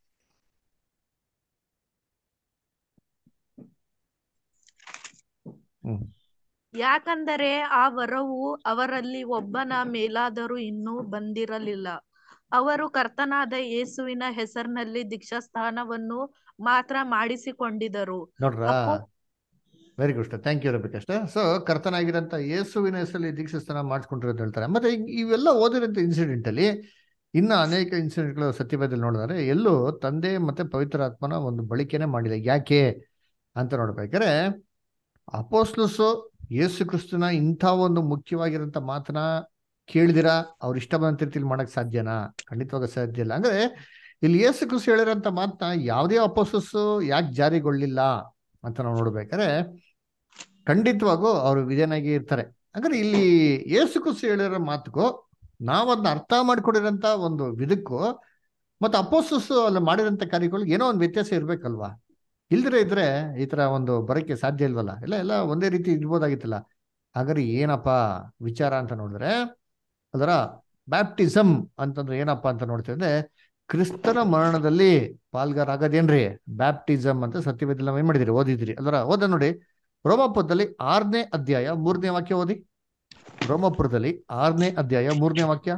ಹ್ಮ್ ಯಾಕಂದರೆ ಆ ವರವು ಅವರಲ್ಲಿ ಒಬ್ಬನ ಮೇಲಾದರೂ ಇನ್ನೂ ಬಂದಿರಲಿಲ್ಲ ಅವರು ಕರ್ತನಾದ ಯೇಸುವಿನ ಹೆಸರಿನಲ್ಲಿ ದೀಕ್ಷಾಸ್ನಾನವನ್ನು ಮಾತ್ರ ಮಾಡಿಸಿಕೊಂಡಿದರು ನೋಡ್ರ ಅಪ್ಪೋ very good thank you Rebecca ಅಷ್ಟೇ ಸೊ ಕರ್ತನಾಗಿರಂತ ಯೇಸುವಿನ ಹೆಸರಲ್ಲಿ ದೀಕ್ಷಾಸ್ಥಾನ ಮಾಡಿಸ್ಕೊಂಡಿರೋ ಅಂತ ಹೇಳ್ತಾರೆ ಮತ್ತೆ ಈ- ಇವೆಲ್ಲ ಓದಿರೋಂಥ ಇನ್ಸಿಡೆಂಟ್ ಅಲ್ಲಿ ಇನ್ನ ಅನೇಕ ಇನ್ಸಿಡೆಂಟ್ಗಳು ಸತ್ಯವೇದಲ್ಲಿ ನೋಡಿದ್ರೆ ಎಲ್ಲೂ ತಂದೆ ಮತ್ತೆ ಪವಿತ್ರ ಆತ್ಮನ ಒಂದು ಬಳಕೆನೆ ಮಾಡಿಲ್ಲ ಯಾಕೆ ಅಂತ ನೋಡ್ಬೇಕಾದ್ರೆ ಅಪೋಸ್ಲಸ್ ಯೇಸು ಕ್ರಿಸ್ತನ ಇಂಥ ಒಂದು ಮುಖ್ಯವಾಗಿರೋಂಥ ಮಾತನ್ನ ಕೇಳಿದಿರ ಅವ್ರು ಇಷ್ಟ ಬಂದ ರೀತಿಲಿ ಮಾಡಕ್ ಸಾಧ್ಯನಾ ಖಂಡಿತವಾಗ ಸಾಧ್ಯ ಇಲ್ಲ ಅಂದ್ರೆ ಇಲ್ಲಿ ಯೇಸು ಕ್ರಿಸ್ತು ಹೇಳಿರೋಂಥ ಮಾತನ್ನ ಯಾವುದೇ ಅಪೋಸ್ಲಸ್ ಯಾಕೆ ಜಾರಿಗೊಳ್ಳಿಲ್ಲ ಅಂತ ನಾವು ನೋಡ್ಬೇಕಾದ್ರೆ ಖಂಡಿತವಾಗೂ ಅವರು ವಿಧೇಯನಾಗಿ ಇರ್ತಾರೆ ಹಾಗಾದ್ರೆ ಇಲ್ಲಿ ಯೇಸು ಕ್ರಿಸ್ತು ಹೇಳಿರೋ ಮಾತುಗೂ ನಾವದನ್ನ ಅರ್ಥ ಮಾಡ್ಕೊಂಡಿರೋಂಥ ಒಂದು ವಿಧಕ್ಕೂ ಮತ್ತು ಅಪೋಸಸ್ ಅಲ್ಲಿ ಮಾಡಿರೋಂಥ ಕಾರ್ಯಗಳಿಗೆ ಏನೋ ಒಂದು ವ್ಯತ್ಯಾಸ ಇರ್ಬೇಕಲ್ವಾ ಇಲ್ದಿರ ಇದ್ರೆ ಈ ತರ ಒಂದು ಬರೋಕ್ಕೆ ಸಾಧ್ಯ ಇಲ್ವಲ್ಲ ಎಲ್ಲ ಎಲ್ಲ ಒಂದೇ ರೀತಿ ಇರ್ಬೋದಾಗಿತ್ತಲ್ಲ ಹಾಗಾದ್ರೆ ಏನಪ್ಪ ವಿಚಾರ ಅಂತ ನೋಡಿದ್ರೆ ಅದರ ಬ್ಯಾಪ್ಟಿಸಮ್ ಅಂತಂದ್ರೆ ಏನಪ್ಪಾ ಅಂತ ನೋಡ್ತೀವಿ ಅಂದ್ರೆ ಕ್ರಿಸ್ತನ ಮರಣದಲ್ಲಿ ಪಾಲ್ಗಾರ ಆಗೋದೇನ್ರಿ ಬ್ಯಾಪ್ಟಿಸಮ್ ಅಂತ ಸತ್ಯವೇದಲ್ಲಿ ನಾವು ಏನ್ ಮಾಡಿದಿರಿ ಓದಿದಿರಿ ಅದರ ಓದ ನೋಡಿ ರೋಮಾಪುರದಲ್ಲಿ ಆರನೇ ಅಧ್ಯಾಯ ಮೂರನೇ ವಾಕ್ಯ ಓದಿ ರೋಮಾಪುರದಲ್ಲಿ ಆರನೇ ಅಧ್ಯಾಯ ಮೂರನೇ ವಾಕ್ಯ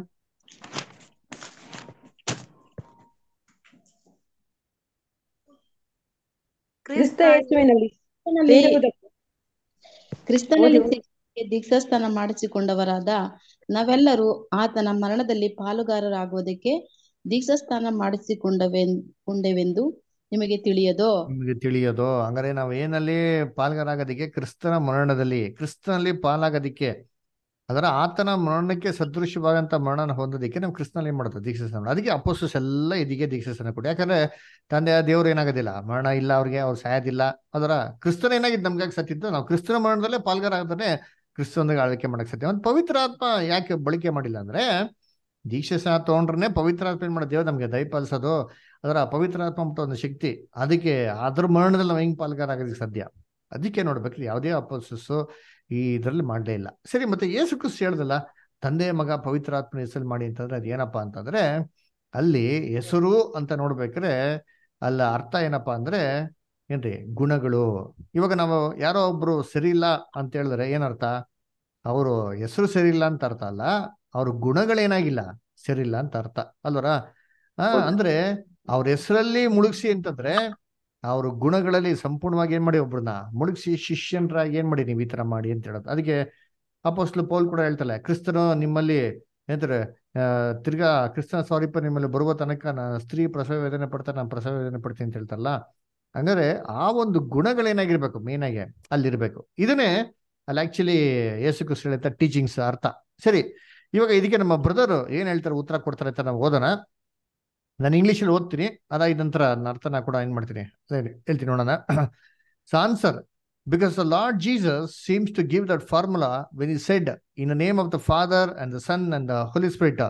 ಕ್ರಿಸ್ತ ಯೇಸುವಿನಲ್ಲಿ ಕ್ರಿಸ್ತನಲ್ಲಿ ಸೇರುವುದಕ್ಕೆ ಕ್ರಿಸ್ತನಲ್ಲಿ ಓದಿ, ಓದಿ. ಸೇರಿ ದೀಕ್ಷಾಸ್ನಾನ ಮಾಡಿಸಿಕೊಂಡವರಾದ ನಾವೆಲ್ಲರೂ ಆತನ ಮರಣದಲ್ಲಿ ಪಾಲುಗಾರರಾಗುವುದಕ್ಕೆ ದೀಕ್ಷಾಸ್ನಾನ ಮಾಡಿಸಿಕೊಂಡವೆನ್ ಕೊಂಡೆವೆಂದು ನಿಮಗೆ ತಿಳಿಯದೋ ನಿಮಗೆ ತಿಳಿಯೋದು ಹಂಗಾರೆ ನಾವು ಏನಲ್ಲಿ ಪಾಲ್ಗಾರಾಗೋದಿಕ್ಕೆ ಕ್ರಿಸ್ತನ ಮರಣದಲ್ಲಿ ಕ್ರಿಸ್ತನಲ್ಲಿ ಪಾಲಾಗೋದಿಕ್ಕೆ ಅದರ ಆತನ ಮರಣಕ್ಕೆ ಸದೃಶ್ಯವಾದಂತ ಮರಣನ ಹೊಂದೋದಕ್ಕೆ ನಾವು ಕ್ರಿಸ್ತನಲ್ಲಿ ಏನ್ ಮಾಡ್ತೀವಿ ದೀಕ್ಷಾಸ್ನಾನ ಅದಕ್ಕೆ ಅಪೋಸಸ್ ಎಲ್ಲ ಇದಕ್ಕೆ ದೀಕ್ಷಾಸ್ನಾನ ಕೊಡಿ ಯಾಕಂದ್ರೆ ತಂದೆ ದೇವ್ರು ಏನಾಗೋದಿಲ್ಲ ಮರಣ ಇಲ್ಲ ಅವ್ರಿಗೆ ಅವ್ರು ಸಾಯೋದಿಲ್ಲ ಅದರ ಕ್ರಿಸ್ತನ ಏನಾಗಿದ್ದು ನಮ್ಗಾಗಿ ಸತ್ತಿದ್ದು ನಾವು ಕ್ರಿಸ್ತನ ಮರಣದಲ್ಲೇ ಪಾಲ್ಗಾರ ಆಗದೇ ಕ್ರಿಸ್ತನಿಗೆ ಆಳ್ವಿಕೆ ಮಾಡಕ್ ಸತ್ಯ ಒಂದು ಪವಿತ್ರ ಆತ್ಮ ಯಾಕೆ ಬಳಕೆ ಮಾಡಿಲ್ಲ ಅಂದ್ರೆ ದೀಕ್ಷಾಸ್ನಾನ ತಗೊಂಡ್ರೆ ಪವಿತ್ರ ಆತ್ಮ ಏನ್ ಮಾಡೋದು ದೇವ್ರು ನಮ್ಗೆ ದಯಪಾಲಿಸೋದು ಅದರ ಪವಿತ್ರ ಆತ್ಮ ಅಂತ ಒಂದು ಶಕ್ತಿ ಅದಕ್ಕೆ ಅದ್ರ ಮರಣದಲ್ಲಿ ನಾವು ಹೆಂಗ್ ಪಾಲ್ಗಾರ ಆಗೋದಕ್ಕೆ ಸಾಧ್ಯ ಅದಕ್ಕೆ ನೋಡ್ಬೇಕ್ರಿ ಯಾವುದೇ ಅಪೋಸಸ್ಸು ಈ ಇದರಲ್ಲಿ ಮಾಡಲೇ ಇಲ್ಲ ಸರಿ ಮತ್ತೆ ಯೇಸು ಕ್ರಿಸ್ತ ಹೇಳ್ದಲ್ಲ ತಂದೆ ಮಗ ಪವಿತ್ರ ಆತ್ಮನ ಹೆಸರು ಮಾಡಿ ಅಂತಂದ್ರೆ ಅದು ಏನಪ್ಪಾ ಅಂತಂದ್ರೆ ಅಲ್ಲಿ ಹೆಸರು ಅಂತ ನೋಡ್ಬೇಕ್ರೆ ಅಲ್ಲ ಅರ್ಥ ಏನಪ್ಪಾ ಅಂದ್ರೆ ಏನ್ರಿ ಗುಣಗಳು ಇವಾಗ ನಾವು ಯಾರೋ ಒಬ್ರು ಸರಿ ಇಲ್ಲ ಅಂತ ಹೇಳಿದ್ರೆ ಏನರ್ಥ ಅವರು ಹೆಸರು ಸರಿ ಇಲ್ಲ ಅಂತ ಅರ್ಥ ಅಲ್ಲ ಅವ್ರ ಗುಣಗಳೇನಾಗಿಲ್ಲ ಸರಿ ಇಲ್ಲ ಅಂತ ಅರ್ಥ ಅಲ್ವರ ಆ ಅಂದ್ರೆ ಅವ್ರ ಹೆಸರಲ್ಲಿ ಮುಳುಗಿಸಿ ಅಂತಂದ್ರೆ ಅವ್ರ ಗುಣಗಳಲ್ಲಿ ಸಂಪೂರ್ಣವಾಗಿ ಏನ್ ಮಾಡಿ ಒಬ್ರನ್ನ ಮುಳುಗಿಸಿ ಶಿಷ್ಯನ್ರಾಗಿ ಏನ್ ಮಾಡಿ ನೀವು ಈ ತರ ಮಾಡಿ ಅಂತ ಹೇಳೋದು ಅದಕ್ಕೆ ಅಪೋಸ್ಲು ಪೌಲ್ ಕೂಡ ಹೇಳ್ತಲ್ಲ ಕ್ರಿಸ್ತನು ನಿಮ್ಮಲ್ಲಿ ಏನಂತಾರೆ ಆ ತಿರ್ಗಾ ಕ್ರಿಸ್ತನ ಸಾರಿಪ ನಿಮ್ಮಲ್ಲಿ ಬರುವ ತನಕ ನಾ ಸ್ತ್ರೀ ಪ್ರಸವ ವೇದನೆ ಪಡ್ತಾರೆ ನಾನು ಪ್ರಸವ ವೇದನೆ ಪಡ್ತೀನಿ ಅಂತ ಹೇಳ್ತಾರಲ್ಲ ಹಂಗಾರೆ ಆ ಒಂದು ಗುಣಗಳೇನಾಗಿರ್ಬೇಕು ಮೇನ್ ಆಗಿ ಅಲ್ಲಿರ್ಬೇಕು ಇದನ್ನೇ ಅಲ್ಲಿ ಆಕ್ಚುಲಿ ಯೇಸು ಕ್ರಿಸ್ತ ಹೇಳ್ತಾ ಟೀಚಿಂಗ್ಸ್ ಅರ್ಥ ಸರಿ ಇವಾಗ ಇದಕ್ಕೆ ನಮ್ಮ ಬ್ರದರ್ ಏನ್ ಹೇಳ್ತಾರೆ ಉತ್ತರ ಕೊಡ್ತಾರೆ ಅಂತ ನಾವು ಓದೋಣ ನಾನು ಇಂಗ್ಲೀಷಲ್ಲಿ ಓದ್ತೀನಿ ಅದಾದ ನಂತರ ನನ್ನ ಅರ್ಥನ ಕೂಡ ಏನ್ ಮಾಡ್ತೀನಿ ಅದೇ ಹೇಳ್ತೀನಿ ನೋಡೋಣ so answer because the Lord Jesus seems to give that formula when he said in the name of the Father and the Son and the Holy Spirit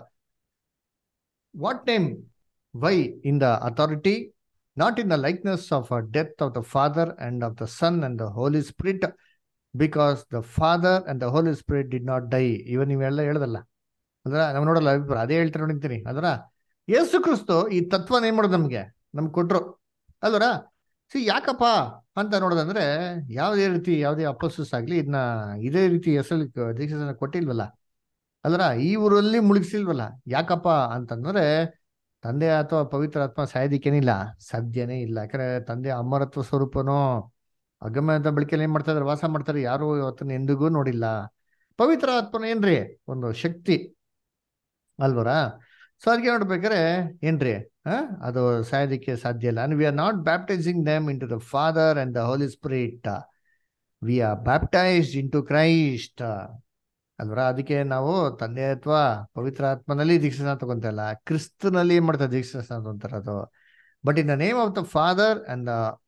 what name why in the authority not in the likeness of a death of the Father and of the Son and the Holy Spirit because the Father and the Holy Spirit did not die even ನೀವೆಲ್ಲ ಹೇಳ್ದಲ್ಲ ಅಂದ್ರ ನಾವು ನೋಡಲ್ಲ ಅಭಿಪ್ರಾಯ ಅದೇ ಹೇಳ್ತಾರೆ ನೋಡಿಂತೀನಿ ಅದರ ಯೇಸು ಕ್ರಿಸ್ತು ಈ ತತ್ವನ ಏನ್ ಮಾಡೋದು ನಮ್ಗೆ ನಮ್ಗೆ ಕೊಟ್ರು ಅಲ್ವರ ಸಿ ಯಾಕಪ್ಪ ಅಂತ ನೋಡೋದಂದ್ರೆ ಯಾವುದೇ ರೀತಿ ಯಾವುದೇ ಅಪೋಸಸ್ ಆಗ್ಲಿ ಇದನ್ನ ಇದೇ ರೀತಿ ಹೆಸರು ದೀಕ್ಷೆ ಕೊಟ್ಟಿಲ್ವಲ್ಲ ಅಲ್ರ ಈ ಊರಲ್ಲಿ ಮುಳುಗಿಸಿಲ್ವಲ್ಲ ಯಾಕಪ್ಪ ಅಂತಂದ್ರೆ ತಂದೆ ಅಥವಾ ಪವಿತ್ರ ಆತ್ಮ ಸಾಯೋದಿಕ್ಕೇನಿಲ್ಲ ಸಾಧ್ಯನೇ ಇಲ್ಲ ಯಾಕಂದ್ರೆ ತಂದೆ ಅಮರತ್ವ ಸ್ವರೂಪನೋ ಅಗಮ್ಯ ಅಂತ ಬೆಳಕಲ್ಲಿ ಏನ್ ಮಾಡ್ತಾ ಇದಾರೆ ವಾಸ ಮಾಡ್ತಾರೆ ಯಾರು ಇವತ್ತನ್ನ ಎಂದಿಗೂ ನೋಡಿಲ್ಲ ಪವಿತ್ರ ಆತ್ಮನ ಏನ್ರಿ ಒಂದು ಶಕ್ತಿ ಅಲ್ವರಾ ಸೊ ಅದಕ್ಕೆ ನೋಡ್ಬೇಕಾರೆ ಏನ್ರಿ ಹ ಅದು ಸಾಯೋದಿಕ್ಕೆ ಸಾಧ್ಯ ಇಲ್ಲ and we are not baptising them into the Father and the Holy Spirit we are baptised into Christ ಅಲ್ವರ ಅದಕ್ಕೆ ನಾವು ತಂದೆ ಅಥವಾ ಪವಿತ್ರ ಆತ್ಮನಲ್ಲಿ ದೀಕ್ಷಾಸ್ನಾನ ತಗೊಂತ ಇಲ್ಲ ಕ್ರಿಸ್ತನಲ್ಲಿ ಏನ್ ಮಾಡ್ತಾರೆ ದೀಕ್ಷಾಸ್ನಾನ ತಗೊಂತಾರೆ ಅದು but in the name of the Father and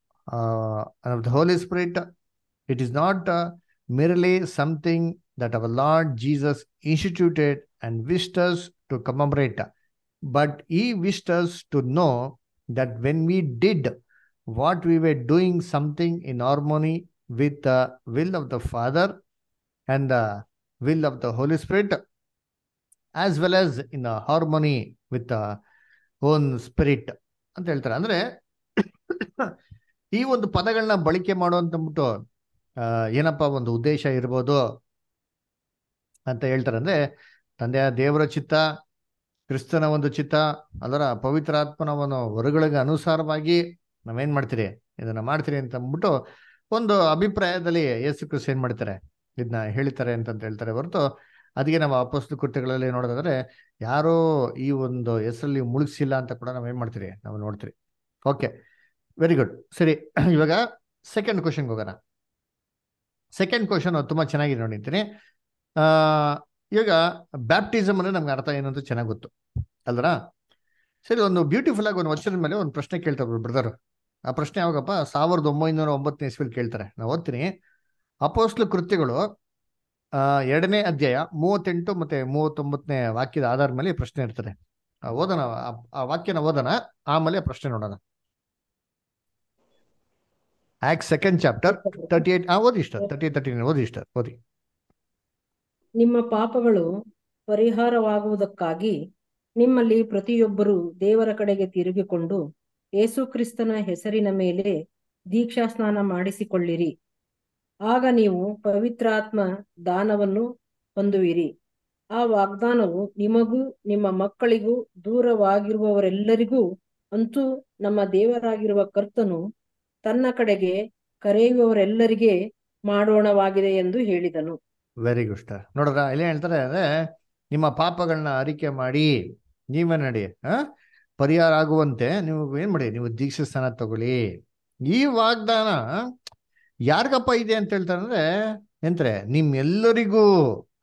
of the Holy Spirit it is not merely something that our Lord Jesus instituted and wished us to commemorate, but He wished us to know that when we did what we were doing something in harmony with the will of the Father and the will of the Holy Spirit, as well as in the harmony with the own spirit ಅಂತ ಹೇಳ್ತಾರೆ ಅಂದ್ರೆ ಈ ಒಂದು ಪದಗಳನ್ನ ಬಳಕೆ ಮಾಡುವಂತಂದ್ಬಿಟ್ಟು ಆ ಏನಪ್ಪ ಒಂದು ಉದ್ದೇಶ ಇರ್ಬೋದು ಅಂತ ಹೇಳ್ತಾರೆ ಅಂದ್ರೆ ತಂದೆಯ ದೇವರ ಚಿತ್ತ ಕ್ರಿಸ್ತನ ಒಂದು ಚಿತ್ತ ಅದರ ಪವಿತ್ರಾತ್ಮನ ಒಂದು ಹೊರಗಳಿಗೆ ಅನುಸಾರವಾಗಿ ನಾವೇನ್ ಮಾಡ್ತೀರಿ ಇದನ್ನ ಮಾಡ್ತೀರಿ ಅಂತ ಅಂದ್ಬಿಟ್ಟು ಒಂದು ಅಭಿಪ್ರಾಯದಲ್ಲಿ ಯೇಸು ಕ್ರಿಸ್ತ ಏನ್ ಮಾಡ್ತಾರೆ ಇದನ್ನ ಹೇಳ್ತಾರೆ ಅಂತಂತ ಹೇಳ್ತಾರೆ ಹೊರತು ಅದಕ್ಕೆ ನಾವು ಅಪೋಸ್ತು ಕೃತ್ಯಗಳಲ್ಲಿ ನೋಡೋದಾದ್ರೆ ಯಾರೋ ಈ ಒಂದು ಹೆಸರಲ್ಲಿ ಮುಳುಗಿಸಿಲ್ಲ ಅಂತ ಕೂಡ ನಾವ್ ಏನ್ ಮಾಡ್ತೀರಿ ನಾವು ನೋಡ್ತೀರಿ ಓಕೆ ವೆರಿ ಗುಡ್ ಸರಿ ಇವಾಗ ಸೆಕೆಂಡ್ ಕ್ವಶನ್ಗೆ ಹೋಗೋಣ ಸೆಕೆಂಡ್ ಕ್ವಶನ್ ತುಂಬಾ ಚೆನ್ನಾಗಿದೆ ನೋಡಿರ್ತೀನಿ ಆ ಇವಾಗ ಬ್ಯಾಪ್ಟಿಸಮ್ ಅಂದ್ರೆ ನಮ್ಗೆ ಅರ್ಥ ಏನು ಅಂತ ಚೆನ್ನಾಗಿ ಗೊತ್ತು ಅಲ್ರ ಸರಿ ಒಂದು ಬ್ಯೂಟಿಫುಲ್ ಆಗಿ ಒಂದು ವರ್ಷದ ಮೇಲೆ ಒಂದು ಪ್ರಶ್ನೆ ಕೇಳ್ತಾರೆ ಬ್ರದರ್ ಆ ಪ್ರಶ್ನೆ ಯಾವಾಗಪ್ಪ ಸಾವಿರದ ಒಂಬೈನೂರ ಒಂಬತ್ತನೇ ಇಸ್ವಿಲ್ ಕೇಳ್ತಾರೆ ನಾವು ಓದ್ತೀನಿ ಅಪೋಸ್ಲು ಕೃತ್ಯಗಳು ಆ ಎರಡನೇ ಅಧ್ಯಾಯ ಮೂವತ್ತೆಂಟು ಮತ್ತೆ ಮೂವತ್ತೊಂಬತ್ತನೇ ವಾಕ್ಯದ ಆಧಾರ ಮೇಲೆ ಈ ಪ್ರಶ್ನೆ ಇರ್ತದೆ ಆ, ಓದೋಣ ಆ- ಆ ವಾಕ್ಯನ ಓದೋಣ ಆಮೇಲೆ ಪ್ರಶ್ನೆ ನೋಡೋಣ act second chapter thirty eight ಓದಿ ಇಷ್ಟ ತರ್ಟಿ ತರ್ಟಿ ಓದಿ ಇಷ್ಟ ಓದಿ ನಿಮ್ಮ ಪಾಪಗಳು ಪರಿಹಾರವಾಗುವುದಕ್ಕಾಗಿ ನಿಮ್ಮಲ್ಲಿ ಪ್ರತಿಯೊಬ್ಬರೂ ದೇವರ ಕಡೆಗೆ ತಿರುಗಿಕೊಂಡು ಯೇಸುಕ್ರಿಸ್ತನ ಹೆಸರಿನ ಮೇಲೆ ದೀಕ್ಷಾಸ್ನಾನ ಮಾಡಿಸಿಕೊಳ್ಳಿರಿ ಆಗ ನೀವು ಪವಿತ್ರಾತ್ಮ ದಾನವನ್ನು ಹೊಂದುವಿರಿ ಆ ವಾಗ್ದಾನವು ನಿಮಗೂ ನಿಮ್ಮ ಮಕ್ಕಳಿಗೂ ದೂರವಾಗಿರುವವರೆಲ್ಲರಿಗೂ ಅಂತೂ ನಮ್ಮ ದೇವರಾಗಿರುವ ಕರ್ತನು ತನ್ನ ಕಡೆಗೆ ಕರೆಯುವವರೆಲ್ಲರಿಗೆ ಮಾಡೋಣವಾಗಿದೆ ಎಂದು ಹೇಳಿದನು ವೆರಿ ಗುಡ್ ಸ್ಟಾರ್ ನೋಡ್ರ ಇಲ್ಲಿ ಹೇಳ್ತಾರೆ ಅಂದ್ರೆ ನಿಮ್ಮ ಪಾಪಗಳನ್ನ ಅರಿಕೆ ಮಾಡಿ ನೀವೇ ನಡಿ ಆ ಪರಿಹಾರ ಆಗುವಂತೆ ನೀವು ಏನ್ ಮಾಡಿ ನೀವು ದೀಕ್ಷಾ ಸ್ಥಾನ ತಗೊಳ್ಳಿ ಈ ವಾಗ್ದಾನ ಯಾರಿಗಪ್ಪ ಇದೆ ಅಂತ ಹೇಳ್ತಾರೆ ಅಂದ್ರೆ ಎಂದ್ರೆ ನಿಮ್ಮೆಲ್ಲರಿಗೂ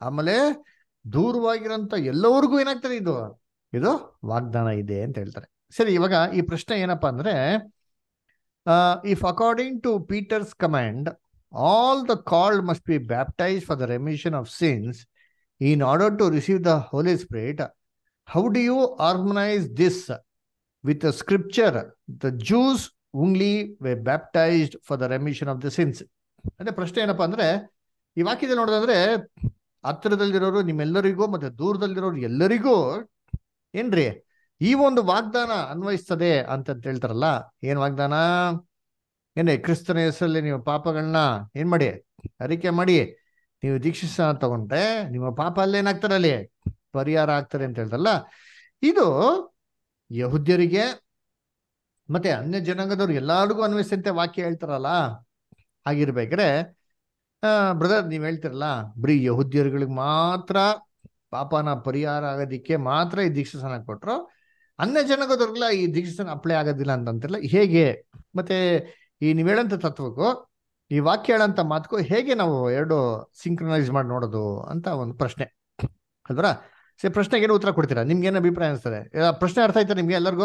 ಆಮೇಲೆ ದೂರವಾಗಿರೋಂಥ ಎಲ್ಲವರಿಗೂ ಏನಾಗ್ತದೆ ಇದು ಇದು ವಾಗ್ದಾನ ಇದೆ ಅಂತ ಹೇಳ್ತಾರೆ ಸರಿ ಇವಾಗ ಈ ಪ್ರಶ್ನೆ ಏನಪ್ಪಾ ಅಂದ್ರೆ if according to Peter's command all the called must be baptise for the remission of sins in order to receive the Holy Spirit how do you organise this with scripture the Jews only were baptised for the remission of the sins ಅಂದ್ರೆ ಪ್ರಶ್ನೆ ಏನಪ್ಪಾ ಅಂದ್ರೆ ಈ ವಾಕ್ಯದಲ್ಲಿ ನೋಡೋದಂದ್ರೆ ಹತ್ತಿರದಲ್ಲಿರೋರು ನಿಮ್ಮೆಲ್ಲರಿಗೂ ಮತ್ತೆ ದೂರದಲ್ಲಿರೋರು ಎಲ್ಲರಿಗೂ ಏನ್ರಿ ಈ ಒಂದು ವಾಗ್ದಾನ ಅನ್ವಯಿಸ್ತದೆ ಅಂತ ಹೇಳ್ತಾರಲ್ಲ ಏನ್ ವಾಗ್ದಾನ ಏನೇ ಕ್ರಿಸ್ತನ ಹೆಸರಲ್ಲಿ ನೀವು ಪಾಪಗಳನ್ನ ಏನ್ ಮಾಡಿ ಅರಿಕೆ ಮಾಡಿ ನೀವು ದೀಕ್ಷಿಸ ತಗೊಂಡ್ರೆ ನಿಮ್ಮ ಪಾಪ ಅಲ್ಲೇನಾಗ್ತಾರೆ ಅಲ್ಲಿ ಪರಿಹಾರ ಆಗ್ತಾರೆ ಅಂತ ಹೇಳ್ತಾರಲ್ಲ ಇದು ಯಹುದ್ಯರಿಗೆ ಮತ್ತೆ ಅನ್ಯ ಜನಾಂಗದವ್ರು ಎಲ್ಲರಿಗೂ ಅನ್ವಯಿಸಂತೆ ವಾಕ್ಯ ಹೇಳ್ತಾರಲ್ಲ ಹಾಗಿರ್ಬೇಕಾದ್ರೆ ಬ್ರದರ್ ನೀವ್ ಹೇಳ್ತಿರಲ್ಲ ಬರೀ ಯಹುದ್ಯರುಗಳಿಗೆ ಮಾತ್ರ ಪಾಪನ ಪರಿಹಾರ ಆಗೋದಿಕ್ಕೆ ಮಾತ್ರ ಈ ದೀಕ್ಷಾಸನ ಕೊಟ್ರು ಅನ್ಯ ಜನಾಂಗದವ್ರಿಗೆಲ್ಲ ಈ ದೀಕ್ಷಾಸನ ಅಪ್ಲೈ ಆಗೋದಿಲ್ಲ ಅಂತಂತಿರಲ್ಲ ಹೇಗೆ ಮತ್ತೆ ಈ ನೀವ್ ಹೇಳಂತ ತತ್ವಕ್ಕೂ ಈ ವಾಕ್ಯ ಹೇಳಂತ ಮಾತಕ್ಕೂ ಹೇಗೆ ನಾವು ಎರಡು ಸಿಂಕ್ರನೈಸ್ ಮಾಡಿ ನೋಡೋದು ಅಂತ ಒಂದು ಪ್ರಶ್ನೆ ಅಲ್ವರ ಸರಿ ಪ್ರಶ್ನೆಗೆ ಏನು ಉತ್ತರ ಕೊಡ್ತೀರಾ ನಿಮ್ಗೆ ಏನು ಅಭಿಪ್ರಾಯ ಅನಿಸ್ತದೆ ಪ್ರಶ್ನೆ ಅರ್ಥ ಆಯ್ತಾ ನಿಮ್ಗೆ ಎಲ್ಲರಿಗೂ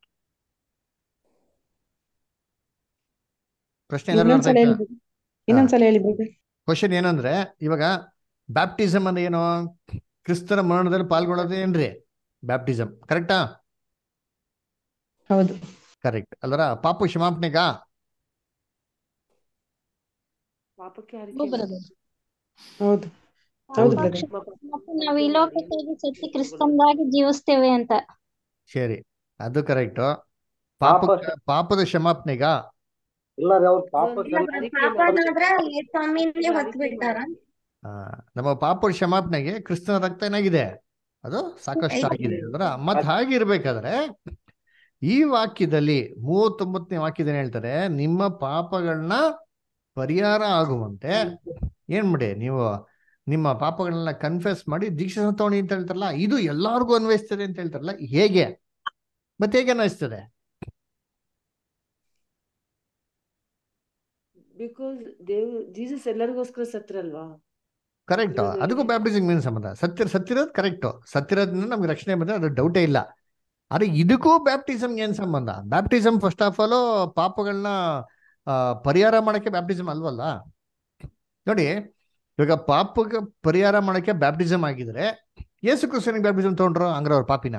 ಪ್ರಶ್ನೆ ಎಲ್ಲರಿಗೂ ಅರ್ಥ ಇನ್ನೊಂದ್ಸಲ ಆಯ್ತಾ ಹೇಳಿ ಇನ್ನೊಂದ್ಸಲ ಹೇಳಿ brother. ಕ್ವಶನ್ ಏನಂದ್ರೆ ಇವಾಗ ಬ್ಯಾಪ್ಟಿಸಮ್ ಅಂದ್ರೆ ಏನು ಕ್ರಿಸ್ತನ ಮರಣದಲ್ಲಿ ಪಾಲ್ಗೊಳ್ಳೋದು ಏನ್ರಿ ಬ್ಯಾಪ್ಟಿಸಮ್ ಕರೆಕ್ಟಾ ಹೌದು ಕರೆಕ್ಟ್ ಅಲ್ಲರ ಪಾಪು ಕ್ಷಮಾಪಣೆಗ ಪಾಪಕ್ಕೆ ಹೌದು ಅರಿಕೆ brother. ಹೌದು ಹೌದು ಬ್ರದರ್ ಮತ್ತೆ ನಾವು ಈ ಲೋಕಕ್ಕಾಗಿ ಸತ್ಯ ಕ್ರಿಸ್ತಂದಾಗಿ ಜೀವಿಸ್ತೇವೆ ಅಂತ ಸರಿ ಅದು ಕರೆಕ್ಟ್ ಪಾಪ ಪಾಪದ ಕ್ಷಮಾಪಣೆಗ ಇಲ್ಲ ರೀ ಅವ್ರ ಪಾಪ ಪಾಪನಾದ್ರ ಸ್ವಾಮಿನೇ ಹೊತ್ತು ಬಿಟ್ಟಾರ ಆ, ನಮ್ಮ ಪಾಪದ ಕ್ಷಮಾಪಣೆಗೆ ಕ್ರಿಸ್ತನ ರಕ್ತ ಏನಾಗಿದೆ ಅದು ಸಾಕಷ್ಟು ಆಗಿದೆ ಅಂದ್ರ ಮತ್ ಹಾಗಿರ್ಬೇಕಾದ್ರೆ ಈ ವಾಕ್ಯದಲ್ಲಿ ಮೂವತ್ತೊಂಬತ್ತನೇ ವಾಕ್ಯದಲ್ಲಿ ಹೇಳ್ತಾರೆ ನಿಮ್ಮ ಪಾಪಗಳನ್ನ ಪರಿಹಾರ ಆಗುವಂತೆ ಏನ್ ಮಾಡಿ ನೀವು ನಿಮ್ಮ ಪಾಪಗಳನ್ನ ಕನ್ಫೆಸ್ ಮಾಡಿ ದೀಕ್ಷೆ ತಗೊಳ್ಳಿ ಅಂತ ಹೇಳ್ತಾರಲ್ಲ ಇದು ಎಲ್ಲಾರ್ಗು ಅನ್ವಯಿಸ್ತದೆ ಅಂತ ಹೇಳ್ತಾರಲ್ಲ ಹೇಗೆ ಮತ್ತೆ ಹೇಗೆ ಅನ್ವಯಿಸ್ತದೆ ಬಿಕಾಸ್ ದೇವ್ ಜೀಸಸ್ ಎಲ್ಲರಿಗೋಸ್ಕರ ಸತ್ರಲ್ವಾ ಕರೆಕ್ಟ್ ಅದಕ್ಕೂ ಬ್ಯಾಪ್ಟಿಸಮ್ ಮೀನ್ ಸಂಬಂಧ ಸತ್ಯ ಸತ್ತಿರೋದು ಕರೆಕ್ಟ್ ಸತ್ತಿರೋದ್ರಿಂದ ನಮ್ಗೆ ರಕ್ಷಣೆ ಬಂದ್ರೆ ಅದು ಡೌಟೇ ಇಲ್ಲ ಆದ್ರೆ ಇದಕ್ಕೂ ಬ್ಯಾಪ್ಟಿಸಮ್ ಏನ್ ಸಂಬಂಧ ಬ್ಯಾಪ್ಟಿಸಮ್ ಫಸ್ಟ್ ಆಫ್ ಆಲ್ ಪಾಪಗಳನ್ನ ಆ, ಪರಿಹಾರ ಮಾಡಕ್ಕೆ ಬ್ಯಾಪ್ಟಿಸಮ್ ಅಲ್ವಲ್ಲ ನೋಡಿ ಇವಾಗ ಪಾಪಕ್ಕೆ ಪರಿಹಾರ ಮಾಡಕ್ಕೆ ಬ್ಯಾಪ್ಟಿಸಮ್ ಆಗಿದ್ರೆ ಯೇಸು ಕ್ರಿಸ್ತನಿಗೆ ಬ್ಯಾಪ್ಟಿಸಮ್ ತಗೊಂಡ್ರು ಹಂಗ್ರೆ ಅವ್ರ ಪಾಪಿನ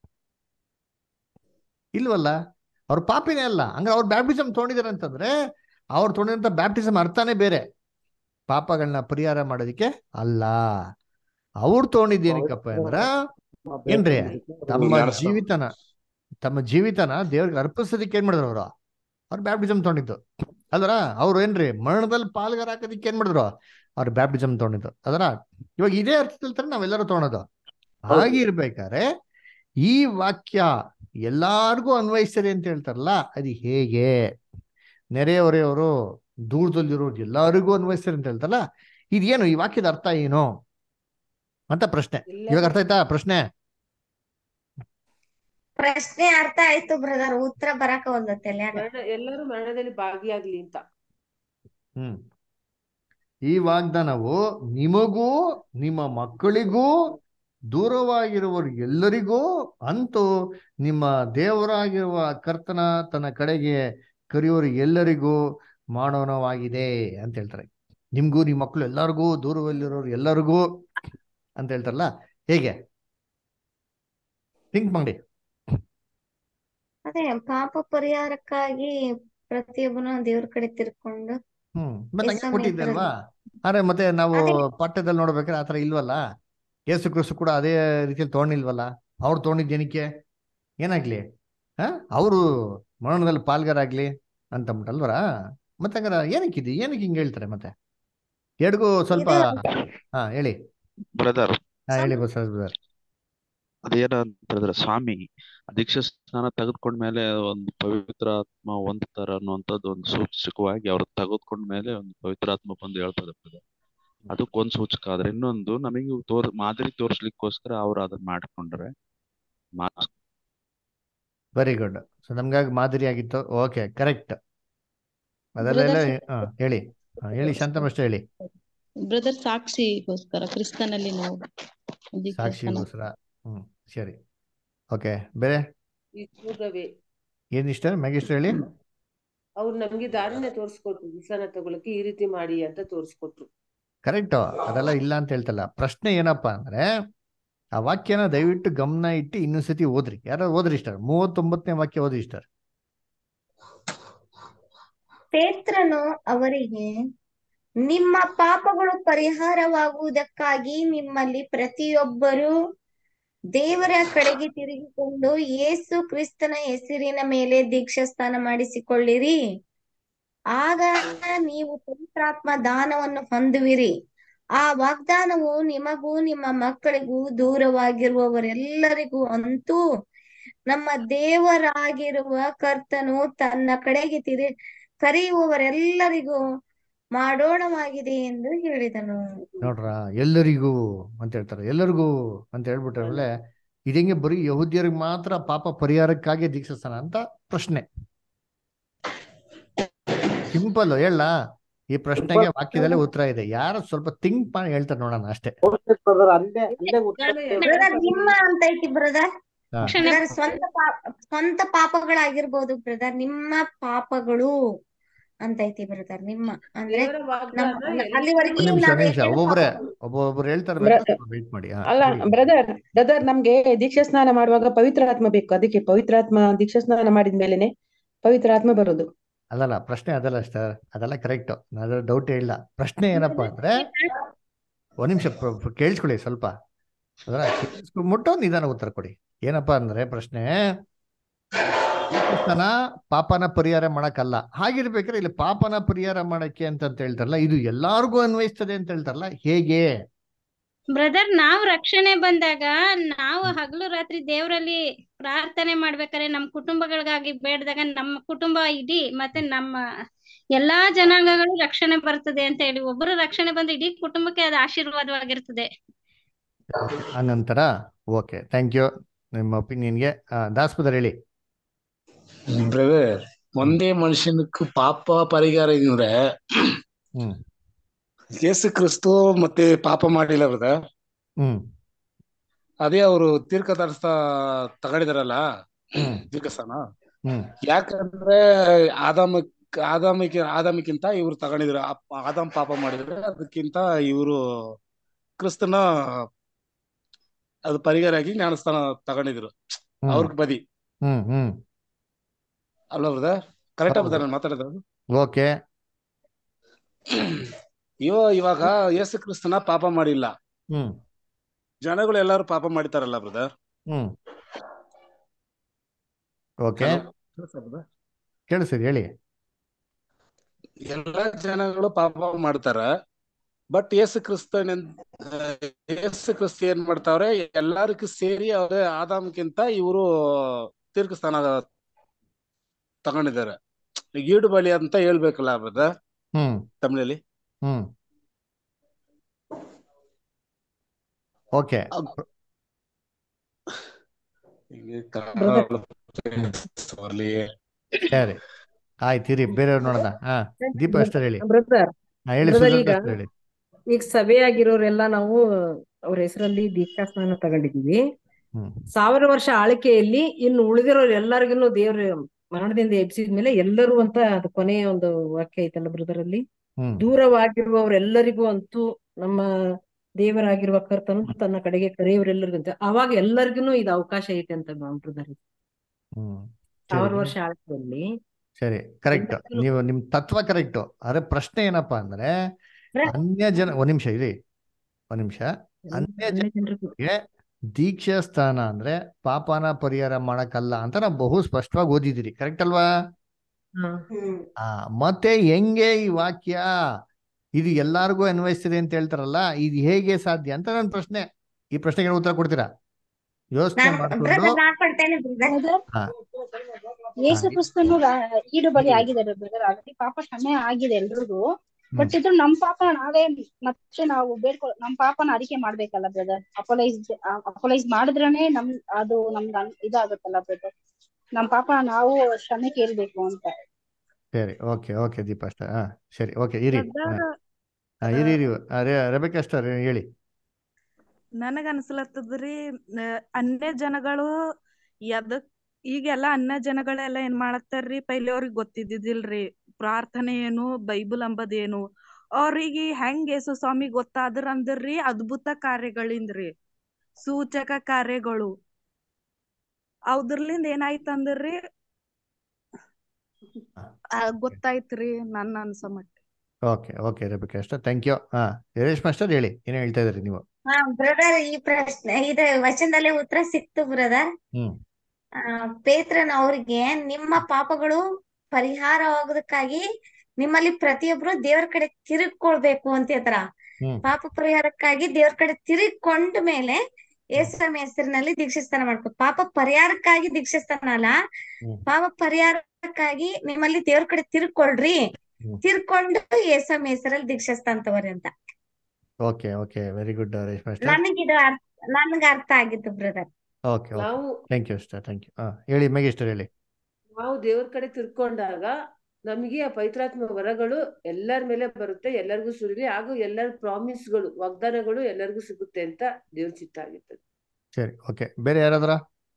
ಇಲ್ವಲ್ಲ ಅವ್ರ ಪಾಪಿನೇ ಅಲ್ಲ ಹಂಗಾರೆ ಅವ್ರು ಬ್ಯಾಪ್ಟಿಸಮ್ ತಗೊಂಡಿದ್ದಾರೆ ಅಂತಂದ್ರೆ ಅವ್ರು ತಗೊಂಡಿರಂತ ಬ್ಯಾಪ್ಟಿಸಮ್ ಅರ್ಥನೇ ಬೇರೆ ಪಾಪಗಳನ್ನ ಪರಿಹಾರ ಮಾಡೋದಿಕ್ಕೆ ಅಲ್ಲ ಅವ್ರು ತಗೊಂಡಿದ್ದೇನಕ್ಕಪ್ಪ ಅಂದ್ರ ಏನ್ರಿ ತಮ್ಮ ಜೀವಿತನ ತಮ್ಮ ಜೀವಿತನ ದೇವ್ರಿಗೆ ಅರ್ಪಿಸೋದಕ್ಕೆ ಏನ್ ಮಾಡಿದ್ರು ಅವರು ಅವ್ರು ಬ್ಯಾಪ್ಟಿಸಮ್ ತಗೊಂಡಿದ್ದು ಅಲ್ವರ ಅವ್ರು ಏನ್ರಿ ಮರಣದಲ್ಲಿ ಪಾಲ್ಗಾರ ಹಾಕೋದಿಕ್ಕೆ ಏನ್ ಮಾಡಿದ್ರು ಅವ್ರು ಬ್ಯಾಪ್ಟಿಸಮ್ ತಗೊಂಡಿದ್ದು ಅದರ ಇವಾಗ ಇದೇ ಅರ್ಥದಲ್ಲಿ ತರ ನಾವೆಲ್ಲರೂ ತಗೊಳೋದು ಹಾಗಿರ್ಬೇಕಾದ್ರೆ ಈ ವಾಕ್ಯ ಎಲ್ಲಾರ್ಗೂ ಅನ್ವಯಿಸ್ತದೆ ಅಂತ ಹೇಳ್ತಾರಲ್ಲ ಅದು ಹೇಗೆ ನೆರೆಹೊರೆಯವರು ದೂರದಲ್ಲಿರೋರು ಎಲ್ಲರಿಗೂ ಅನ್ವಯಿಸ್ತಾರೆ ಅಂತ ಹೇಳ್ತಾರಲ್ಲ ಇದೇನು ಈ ವಾಕ್ಯದ ಅರ್ಥ ಏನು ಅಂತ ಪ್ರಶ್ನೆ ಇವಾಗ ಅರ್ಥ ಆಯ್ತಾ ಪ್ರಶ್ನೆ ಪ್ರಶ್ನೆ ಅರ್ಥ ಆಯ್ತು ಬ್ರದರ್ ಉತ್ತರ ಬರಾಕ ಒಂದತ್ತೆ ಮರಣ ಎಲ್ಲರೂ ಮರಣದಲ್ಲಿ ಭಾಗಿಯಾಗ್ಲಿ ಅಂತ ಹ್ಮ್ ಈ ವಾಗ್ದಾನವು ನಿಮಗೂ ನಿಮ್ಮ ಮಕ್ಕಳಿಗೂ ದೂರವಾಗಿರುವವರು ಎಲ್ಲರಿಗೂ ಅಂತೂ ನಿಮ್ಮ ದೇವರಾಗಿರುವ ಕರ್ತನ ತನ್ನ ಕಡೆಗೆ ಕರೆಯೋರು ಎಲ್ಲರಿಗೂ ಮಾಡೋಣವಾಗಿದೆ ಅಂತ ಹೇಳ್ತಾರೆ ನಿಮ್ಗೂ ನಿಮ್ಮ ಮಕ್ಕಳು ಎಲ್ಲರಿಗೂ ದೂರದಲ್ಲಿರೋರು ಎಲ್ಲರಿಗೂ ಅಂತ ಹೇಳ್ತಾರಲ್ಲ ಹೇಗೆ ಥಿಂಕ್ ಮಾಡಿ ಅದೇ ಪಾಪ ಪರಿಹಾರಕ್ಕಾಗಿ ಪ್ರತಿಯೊಬ್ಬನು ದೇವ್ರ ಕಡೆ ತಿರ್ಕೊಂಡು ಹ್ಮ್ ಮತ್ತೆ ಹಂಗೆ ಯೇಸು ಕೊಟ್ಟಿದ್ದೆ ನೇತ್ರ- ಅಲ್ವಾ ಆದ್ರೆ ಮತ್ತೆ ನಾವು ಅದೇ. ಪಾಠದಲ್ಲಿ ನೋಡ್ಬೇಕಾದ್ರೆ ಆತರ ಇಲ್ವಲ್ಲ ಯೇಸು ಕ್ರಿಸ್ತು ಕೂಡ ಅದೇ ರೀತಿಯಲ್ಲಿ ತಗೊಂಡಿಲ್ವಲ್ಲ ಅವ್ರು ತಗೊಂಡಿದ್ದೇನಕ್ಕೆ ಏನಾಗ್ಲಿ ಹ ಅವರು ಮರಣದಲ್ಲಿ ಪಾಲ್ಗಾರಾಗ್ಲಿ ಅಂತ ಅಂದ್ಬಿಟ್ಟಲ್ವರ ಮತ್ತೆ ಹಂಗಾರ ಏನಕ್ಕಿದೆ ಏನಕ್ಕೆ ಹಿಂಗೆ ಹೇಳ್ತಾರೆ ಮತ್ತೆ ಎಡ್ಗೂ ಸ್ವಲ್ಪ ಹಾ ಹೇಳಿ ಬ್ರದರ್ ಹಾ ಹೇಳಿ ಬಸವರಾಜ್ ಬ್ರದರ್ ಅದೇನಂತಂದ್ರೆ ಸ್ವಾಮಿ ದೀಕ್ಷಾ ಸ್ನಾನ ತೆಗೆದುಕೊಂಡ್ಮೇಲೆ ಒಂದು ಪವಿತ್ರ ಆತ್ಮ ಹೊಂದ್ತಾರ ಅನ್ನುವಂಥದ್ದು ಒಂದು ಸೂಚಕವಾಗಿ ಅವ್ರು ತೆಗೆದುಕೊಂಡ್ಮೇಲೆ ಒಂದು ಪವಿತ್ರ ಆತ್ಮ ಬಂದು ಹೇಳ್ತದೆ brother. ಅದಕ್ಕೊಂದು ಸೂಚಕ ಆದ್ರೆ ಇನ್ನೊಂದು ನಮಗೆ ತೋರ್ ಮಾದರಿ ತೋರಿಸ್ಲಿಕ್ಕೋಸ್ಕರ ಅವ್ರು ಅದನ್ನ ಮಾಡ್ಕೊಂಡ್ರೆ ಮಾ- ವೆರಿ ಗುಡ್ ಸೊ ನಮ್ಗಾಗಿ ಮಾದರಿ ಆಗಿತ್ತು ಓಕೆ ಕರೆಕ್ಟ್ ಅದೆಲ್ಲ Brother, ಹಾ ಹೇಳಿ ಹಾ, ಹೇಳಿ ಶಾಂತಮಷ್ಟ ಹೇಳಿ ಬ್ರದರ್ ಸಾಕ್ಷಿಗೋಸ್ಕರ ಕ್ರಿಸ್ತನಲ್ಲಿ ನಾವು ದೀಕ್ಷಾಸ್ನಾನ ಸಾಕ್ಷಿಗೋಸ್ಕರ ಹ್ಮ್ ಸರಿ ಓಕೆ ಬೇರೆ ಇವಾಗವೇ ಏನ್ ಇಷ್ಟ ಮ್ಯಾಗಿಸ್ಟ್ರ್ ಹೇಳಿ ಅವ್ರು ನಮ್ಗೆ ದಾರಿನ ತೋರಿಸ್ಕೊಟ್ರು ವಿಸಾನ ತಗೊಳಕ್ಕೆ ಈ ರೀತಿ ಮಾಡಿ ಅಂತ ತೋರಿಸ್ಕೊಟ್ರು ಕರೆಕ್ಟ್ ಅದೆಲ್ಲ ಇಲ್ಲ ಅಂತ ಹೇಳ್ತಲ್ಲ ಪ್ರಶ್ನೆ ಏನಪ್ಪಾ ಅಂದ್ರೆ ಆ ವಾಕ್ಯನ ದಯವಿಟ್ಟು ಗಮನ ಇಟ್ಟು ಇನ್ನೊಂದ್ಸತಿ ಓದ್ರಿ ಯಾರು ಓದ್ರಿ ಇಷ್ಟ ಮೂವತ್ತೊಂಬತ್ತನೇ ವಾಕ್ಯ ಓದ್ರಿ ಇಷ್ಟ ಪೇತ್ರನು ಅವರಿಗೆ ನಿಮ್ಮ ಪಾಪಗಳು ಪರಿಹಾರವಾಗುವುದಕ್ಕಾಗಿ ನಿಮ್ಮಲ್ಲಿ ಪ್ರತಿಯೊಬ್ಬರೂ ದೇವರ ಕಡೆಗೆ ತಿರುಗಿಕೊಂಡು ಯೇಸು ಕ್ರಿಸ್ತನ ಹೆಸರಿನ ಮೇಲೆ ದೀಕ್ಷಾಸ್ನಾನ ಮಾಡಿಸಿಕೊಳ್ಳಿರಿ ಆಗ ನೀವು ಪವಿತ್ರಾತ್ಮ ದಾನವನ್ನು ಹೊಂದುವಿರಿ ಆ ವಾಗ್ದಾನವು ನಿಮಗೂ ನಿಮ್ಮ ಮಕ್ಕಳಿಗೂ ದೂರವಾಗಿರುವವರೆಲ್ಲರಿಗೂ ಅಂತೂ ನಮ್ಮ ದೇವರಾಗಿರುವ ಕರ್ತನು ತನ್ನ ಕಡೆಗೆ ತಿರು ಕರೆಯುವವರೆಲ್ಲರಿಗೂ ಮಾಡೋಣವಾಗಿದೆ ಎಂದು ಹೇಳಿದನು ನೋಡ್ರ ಎಲ್ಲರಿಗೂ ಅಂತ ಹೇಳ್ತಾರೆ ಎಲ್ಲರಿಗೂ ಅಂತ ಹೇಳ್ಬಿಟ್ರೆ ಇದಂಗೆ ಬರೀ ಯಹೂದ್ಯರಿಗೆ ಮಾತ್ರ ಪಾಪ ಪರಿಹಾರಕ್ಕಾಗಿ ದೀಕ್ಷಿಸ್ತಾನ ಅಂತ ಪ್ರಶ್ನೆ ಸಿಂಪಲ್ ಹೇಳ ಈ ಪ್ರಶ್ನೆಗೆ ವಾಕ್ಯದಲ್ಲೇ ಉತ್ತರ ಇದೆ ಯಾರು ಸ್ವಲ್ಪ ಥಿಂಕ್ ಮಾಡಿ ಹೇಳ್ತಾರೆ ನೋಡೋಣ ಅಷ್ಟೇ ಬ್ರದರ್ ಅಲ್ಲೇ ಅಲ್ಲೇ ಉತ್ತರ ಬ್ರದರ್ ನಿಮ್ಮ ಅಂತ ಐತಿ ಬ್ರದರ್ ಹಾ. ಬ್ರದರ್ ಸ್ವಂತ ಪಾಪ ಸ್ವಂತ ಪಾಪಗಳಾಗಿರ್ಬೋದು ಬ್ರದರ್ ನಿಮ್ಮ ಪಾಪಗಳು ಅಂತ ಐತಿ ಬ್ರದರ್ ನಿಮ್ಮ ಅಂದ್ರೆ ದೇವರ ವಾಗ್ದಾನ ನಮ್ಮ ಎಲ್ಲ- ಅಲ್ಲಿವರೆಗೆ ಒಂದ್ ನಿಮಿಷ ಒಂದ್ ನಿಮಿಷ ನಾವೇನು ಒಬ್ಬೊಬ್ರೆ ಪಾಪ ಒಬ್ಬೊಬ್ರು ಹೇಳ್ತಾರೆ ಬ್ರ- ವೇಟ್ ಮಾಡಿ ಹಾ ಅಲ್ಲ ಹೇಳಿ. ಬ್ರದರ್ ಬ್ರದರ್ ನಮ್ಗೆ ದೀಕ್ಷಾ ಸ್ನಾನ ಮಾಡುವಾಗ ಪವಿತ್ರ ಆತ್ಮ ಬೇಕು ಅದಕ್ಕೆ ಪವಿತ್ರ ಆತ್ಮ ದೀಕ್ಷಾ ಸ್ನಾನ ಮಾಡಿದ ಮೇಲೆನೆ ಪವಿತ್ರ ಆತ್ಮ ಬರೋದು ಅದಲ್ಲ ಪ್ರಶ್ನೆ ಅದಲ್ಲ ಸರ್ ಅದೆಲ್ಲ ಕರೆಕ್ಟ್ ಅದ್ರ ಡೌಟ್ ಇಲ್ಲ ಪ್ರಶ್ನೆ ಏನಪ್ಪಾ ಅಂದ್ರೆ ಒಂದ್ ನಿಮಿಷ ಪ್ರ- ಪ್ರ- ಕೇಳಿಸ್ಕೊಳ್ಳಿ ಸ್ವಲ್ಪ ಅದರ ಮುಟ್ಟೋ ನಿಧಾನ ಉತ್ತರ ಕೊಡಿ ಏನಪ್ಪಾ ಅಂದ್ರೆ ಪ್ರಶ್ನೆ ಕ್ರಿಸ್ತನ ಪಾಪನ ಪರಿಹಾರ ಮಾಡಕ್ಕಲ್ಲ ಹಾಗಿರ್ಬೇಕಾದ್ರೆ ಇಲ್ಲಿ ಪಾಪನ ಪರಿಹಾರ ಮಾಡಕ್ಕೆ ಅಂತ ಅಂತ ಹೇಳ್ತಾರಲ್ಲ ಇದು ಎಲ್ಲಾರ್ಗೂ ಅನ್ವಯಿಸ್ತದೆ ಅಂತ ಹೇಳ್ತಾರಲ್ಲ ಹೇಗೆ ಬ್ರದರ್ ನಾವು ರಕ್ಷಣೆ ಬಂದಾಗ ನಾವು ಹಗಲು ರಾತ್ರಿ ದೇವರಲ್ಲಿ ಪ್ರಾರ್ಥನೆ ಮಾಡ್ಬೇಕಾದ್ರೆ ನಮ್ಮ ಕುಟುಂಬಗಳಿಗಾಗಿ ಬೇಡದಾಗ ನಮ್ಮ ಕುಟುಂಬ ಇಡೀ ಮತ್ತೆ ನಮ್ಮ ಎಲ್ಲಾ ಜನಾಂಗಗಳು ರಕ್ಷಣೆ ಬರ್ತದೆ ಅಂತ ಹೇಳಿ ಒಬ್ಬರು ರಕ್ಷಣೆ ಬಂದ್ರೆ ಇಡೀ ಕುಟುಂಬಕ್ಕೆ ಅದು ಆಶೀರ್ವಾದವಾಗಿರ್ತದೆ ಆನಂತರ ಓಕೆ ಥ್ಯಾಂಕ್ ಯು ನಿಮ್ಮ ಒಪಿನಿಯನ್ಗೆ ದಾಸ್ಪದರ್ ಹೇಳಿ ಬ್ರದರ್ ಒಂದೇ ಮನುಷ್ಯನಕ್ಕೆ ಪಾಪ ಪರಿಹಾರ ಅಂದ್ರೆ ಹ್ಮ್ ಯೇಸು ಕ್ರಿಸ್ತು ಮತ್ತೆ ಪಾಪ ಮಾಡಿಲ್ಲ ಬ್ರದರ್ ಹ್ಮ್ ಅದೇ ಅವರು ತೀರ್ಕದರ್ಶ ತಗೊಂಡಿದಾರಲ್ಲ ಹ್ಮ್ ತೀರ್ಕಸ್ಥಾನ ಹ್ಮ್ ಯಾಕಂದ್ರೆ ಆದಾಮ ಆದಾಮಿಗೆ ಆದಾಮಿಕ್ಕಿಂತ ಇವ್ರು ತಗೊಂಡಿದ್ರು ಅಪ್- ಆದಾಮ್ ಪಾಪ ಮಾಡಿದ್ರೆ ಅದಕ್ಕಿಂತ ಇವರು ಕ್ರಿಸ್ತನ ಅದು ಪರಿಹಾರ ಆಗಿ ಜ್ಞಾನಸ್ಥಾನ ತಗೊಂಡಿದ್ರು ಹ್ಮ್ ಅವ್ರಿಗೆ ಬದಿ ಹ್ಮ್ ಹ್ಮ್ ಅಲ್ವಾ ಬ್ರದರ್ ಕರೆಕ್ಟ್ ಹೌದು ಬ್ರದರ್ ನಾನು ಮಾತಾಡೋದು ಓಕೆ ಇವ ಇವಾಗ ಯೇಸು ಕ್ರಿಸ್ತನ ಪಾಪ ಮಾಡಿಲ್ಲ ಹ್ಮ್ ಜನಗಳು ಎಲ್ಲಾರು ಪಾಪ ಮಾಡಿತಾರಲ್ಲ ಬ್ರದರ್ ಹ್ಮ್ ಓಕೆ ಬ್ರದರ್ ಕೇಳಿಸಿರಿ ಹೇಳಿ ಎಲ್ಲ ಜನಗಳು ಪಾಪ ಮಾಡ್ತಾರ ಬಟ್ ಯೇಸು ಕ್ರಿಸ್ತ ಯೇಸು ಕ್ರಿಸ್ತ ಏನ್ ಮಾಡ್ತಾವ್ರೆ ಎಲ್ಲಾರ್ಗೂ ಸೇರಿ ಅವ್ರೆ ಆದಾಮ್ಕಿಂತ ಇವರು ತೀರ್ಕಸ್ಥಾನ ತಗೊಂಡಿದ್ದಾರೆ ಈಗ ಈಡು ಬಲಿ ಅಂತ ಹೇಳ್ಬೇಕಲ್ಲ ಬ್ರದರ್ ಹ್ಮ್ ತಮಿಳಲ್ಲಿ ಹ್ಮ್ ಓಕೆ ಹಿಂಗೆ ಕನ್ನಡ ಬರ್ಲಿ. ಸರಿ ಆಯ್ತು ಇರಿ ಬೇರೆಯವ್ರು ನೋಡೋಣ ಹಾ ದೀಪ ಅಷ್ಟರ್ ಹೇಳಿ ಬ್ರದರ್ ಹಾ ಹೇಳಿ ಬ್ರದರ್ ಸುಜಾತ ಈಗ ಅಷ್ಟರ್ ಹೇಳಿ ಈಗ ಸಭೆಯಾಗಿರೋರೆಲ್ಲ ನಾವು ಅವ್ರ ಹೆಸರಲ್ಲಿ ದೀಕ್ಷಾಸ್ನಾನ ತಗೊಂಡಿದೀವಿ ಹ್ಮ್ ಸಾವಿರ ವರ್ಷ ಆಳ್ಕೆಯಲ್ಲಿ ಇನ್ನು ಉಳಿದಿರೋರು ಎಲ್ಲರಿಗೂ ದೇವ್ರ ಮರಣದಿಂದ ಎಬ್ಸಿದ ಮೇಲೆ ಎಲ್ಲರೂ ಅಂತ ಅದು ಕೊನೆಯ ಒಂದು ವಾಕ್ಯ ಐತಲ್ಲ ಬ್ರದರ್ ಅಲ್ಲಿ ಹ್ಮ್ ದೂರವಾಗಿರುವವರೆಲ್ಲರಿಗೂ ಅಂತೂ ನಮ್ಮ ದೇವರಾಗಿರುವ ಕರ್ತನು ತನ್ನ ಕಡೆಗೆ ಕರೆಯವರೆಲ್ಲರಿಗೂ ಅಂತ ಅವಾಗ ಎಲ್ಲರಿಗೂ ಇದು ಅವಕಾಶ ಐತೆ ಅಂತ ಬ್ರದರ್ ಹ್ಮ್ ಸಾವಿರ ಸರಿ ವರ್ಷ ಆಳ್ಕೆಯಲ್ಲಿ ಸರಿ ಕರೆಕ್ಟ್ ಎಲ್ಲರಿಗೂ ನೀವು ನಿಮ್ ತತ್ವ ಕರೆಕ್ಟ್ ಆದ್ರೆ ಪ್ರಶ್ನೆ ಏನಪ್ಪಾ ಅಂದ್ರೆ ಅನ್ಯ ಜನ ಒಂದ್ ನಿಮಿಷ ಇರಿ ಒಂದ್ ನಿಮಿಷ ಅನ್ಯ ಅನ್ಯ ಜನರಿಗೂ ಜನರಿಗೆ ದೀಕ್ಷಾ ಸ್ಥಾನ ಅಂದ್ರೆ ಪಾಪನ ಪರಿಹಾರ ಮಾಡಕ್ಕಲ್ಲ ಅಂತ ನಾವು ಬಹು ಸ್ಪಷ್ಟವಾಗಿ ಓದಿದಿರಿ ಕರೆಕ್ಟ್ ಅಲ್ವಾ ಹಾ ಆ ಮತ್ತೆ ಹೆಂಗೆ ಈ ವಾಕ್ಯ ಇದು ಎಲ್ಲಾರ್ಗೂ ಅನ್ವಯಿಸ್ತಿದೆ ಅಂತ ಹೇಳ್ತಾರಲ್ಲ ಇದು ಹೇಗೆ ಸಾಧ್ಯ ಅಂತ ನನ್ನ ಪ್ರಶ್ನೆ ಈ ಪ್ರಶ್ನೆಗೆ ಉತ್ತರ ಕೊಡ್ತೀರಾ ಯೋಚನೆ ನಾನ್ ಮಾಡ್ಕೊಂಡು ಬ್ರದರ್ ನಾನ್ ಕೊಡ್ತೇನೆ ಬ್ರದರ್ ಹಾ ಯೇಸು ಕ್ರಿಸ್ತನು ರಾ- ಈಡು ಬಲಿ ಆಗಿದ್ದಾರೆ ಬ್ರದರ್ ಆಲ್ರೆಡಿ ಪಾಪ ಕ್ಷಮೆ ಆಗಿದೆ ಎಲ್ರಿಗೂ ಬಟ್ ಇದು ನಮ್ ಪಾಪ ನಾವೇ ಮತ್ತೆ ನಾವು ಬೇಡ್ಕೊ ನಮ್ ಪಾಪನ ಅರಿಕೆ ಮಾಡ್ಬೇಕಲ್ಲ ಬ್ರದರ್ ಅಪಲೈಸ್ ಅಪಲೈಸ್ ಮಾಡಿದ್ರೇನೆ ನಮ್ ಅದು ನಮ್ಗೆ ಅನ್- ಇದಾಗುತ್ತಲ್ಲ ಬ್ರದರ್ ನಮ್ ಪಾಪ ನಾವು ಕ್ಷಮೆ ಕೇಳ್ಬೇಕು ಅಂತ ಸರಿ ಓಕೆ ಓಕೆ ದೀಪ ಅಷ್ಟ ಹಾ ಸರಿ ಓಕೆ ಇರಿ ಹಾ ಬ್ರದರ್ ಹಾ ಇರಿ ಇರಿ ಅರೆ ರೆಬೆಕಾ ಅಷ್ಟರ್ ಹೇಳಿ ನನಗ ಅನ್ಸ್ಲತ್ತದ್ರಿ ನ- ಅನ್ಯ ಜನಗಳು ಎದಕ್ ಈಗೆಲ್ಲ ಅನ್ಯ ಜನಗಳೆಲ್ಲ ಏನ್ ಮಾಡತ್ತಾರ್ರಿ ಪೈಲೆ ಅವ್ರಿಗೆ ಗೊತ್ತಿದ್ದಿದ್ದಿಲ್ರಿ ಪ್ರಾರ್ಥನೆ ಏನು ಬೈಬಲ್ ಅಂಬದೇನು ಅವ್ರಿಗೆ ಹೆಂಗ್ ಯೇಸು ಸ್ವಾಮಿ ಗೊತ್ತಾದ್ರ ಅಂದ್ರಿ ಅದ್ಭುತ ಕಾರ್ಯಗಳಿಂದ್ರಿ ಸೂಚಕ ಕಾರ್ಯಗಳು ಅವ್ದ್ರಲಿಂದ ಏನಾಯ್ತಂದ್ರಿ ಆ, ಗೊತ್ತಾಯ್ತ್ರಿ ನನ್ನ ಅನ್ಸೋ ಮಟ್ಟ okay okay Rebecca sister thank you ಹಾ ಯರೇಶ್ ಮಾಸ್ಟರ್ ಹೇಳಿ ಏನ್ ಹೇಳ್ತಾ ಇದ್ರಿ ನೀವು ಹಾ ಬ್ರದರ್ ಈ ಪ್ರಶ್ನೆ ಇದು ವಚನದಲ್ಲೇ ಉತ್ತರ ಸಿಕ್ತು ಬ್ರದರ್ ಹ್ಮ್ ಆ ಪೇತ್ರನ ಅವ್ರಿಗೆ ನಿಮ್ಮ ಪಾಪಗಳು ಪರಿಹಾರವಾಗೋದಕ್ಕಾಗಿ ನಿಮ್ಮಲ್ಲಿ ಪ್ರತಿಯೊಬ್ರು ದೇವರ ಕಡೆ ತಿರುಗ್ಕೊಳ್ಬೇಕು ಅಂತ ಹೇಳ್ತಾರ ಹ್ಮ್ ಪಾಪ ಪರಿಹಾರಕ್ಕಾಗಿ ದೇವರ ಕಡೆ ತಿರುಗ್ಕೊಂಡ ಮೇಲೆ ಯೇಸುಸ್ವಾಮಿ ಹೆಸರಿನಲ್ಲಿ ದೀಕ್ಷಾಸ್ನಾನ ಮಾಡ್ಕೊ ಪಾಪ ಪರಿಹಾರಕ್ಕಾಗಿ ದೀಕ್ಷಾಸ್ನಾನ ಅಲ್ಲ ಹ್ಮ್ ಪಾಪ ಪರಿಹಾರಕ್ಕಾಗಿ ನಿಮ್ಮಲ್ಲಿ ದೇವ್ರ ಕಡೆ ತಿರ್ಕೊಳ್ರಿ ಹ್ಮ್ ತಿರ್ಕೊಂಡು ಯೇಸಮ್ಮ ಹೆಸರಲ್ಲಿ ದೀಕ್ಷಾಸ್ತಾನ ತಗೋರಿ ಅಂತ ಓಕೆ ಓಕೆ ವೆರಿ ಗುಡ್ ರೇಶ್ ಮಾಸ್ಟರ್ ನನಗಿದು ಅರ್ಥ ನನ್ಗ ಅರ್ಥ ಆಗಿತ್ತು ಬ್ರದರ್ ಓಕೆ ಓಕೆ ನಾವು thank you sister thank you ಹಾ ಹೇಳಿ ಮೇಘೇಶ್ವರ್ ಹೇಳಿ ನಾವು ದೇವ್ರ ಕಡೆ ತಿರ್ಕೊಂಡಾಗ ನಮಗೆ ಆ ಪವಿತ್ರಾತ್ಮ ವರಗಳು ಎಲ್ಲರ ಮೇಲೆ ಬರುತ್ತೆ ಎಲ್ಲರಿಗೂ ಸುರಿಲಿ ಹಾಗೂ ಎಲ್ಲರ ಪ್ರಾಮಿಸ್ಗಳು ವಾಗ್ದಾನಗಳು ಎಲ್ಲರಿಗೂ ಸಿಗುತ್ತೆ ಅಂತ ದೇವ್ರ ಚಿತ್ತ ಆಗಿರ್ತದೆ ಸರಿ ಓಕೆ ಬೇರೆ ಯಾರಾದ್ರ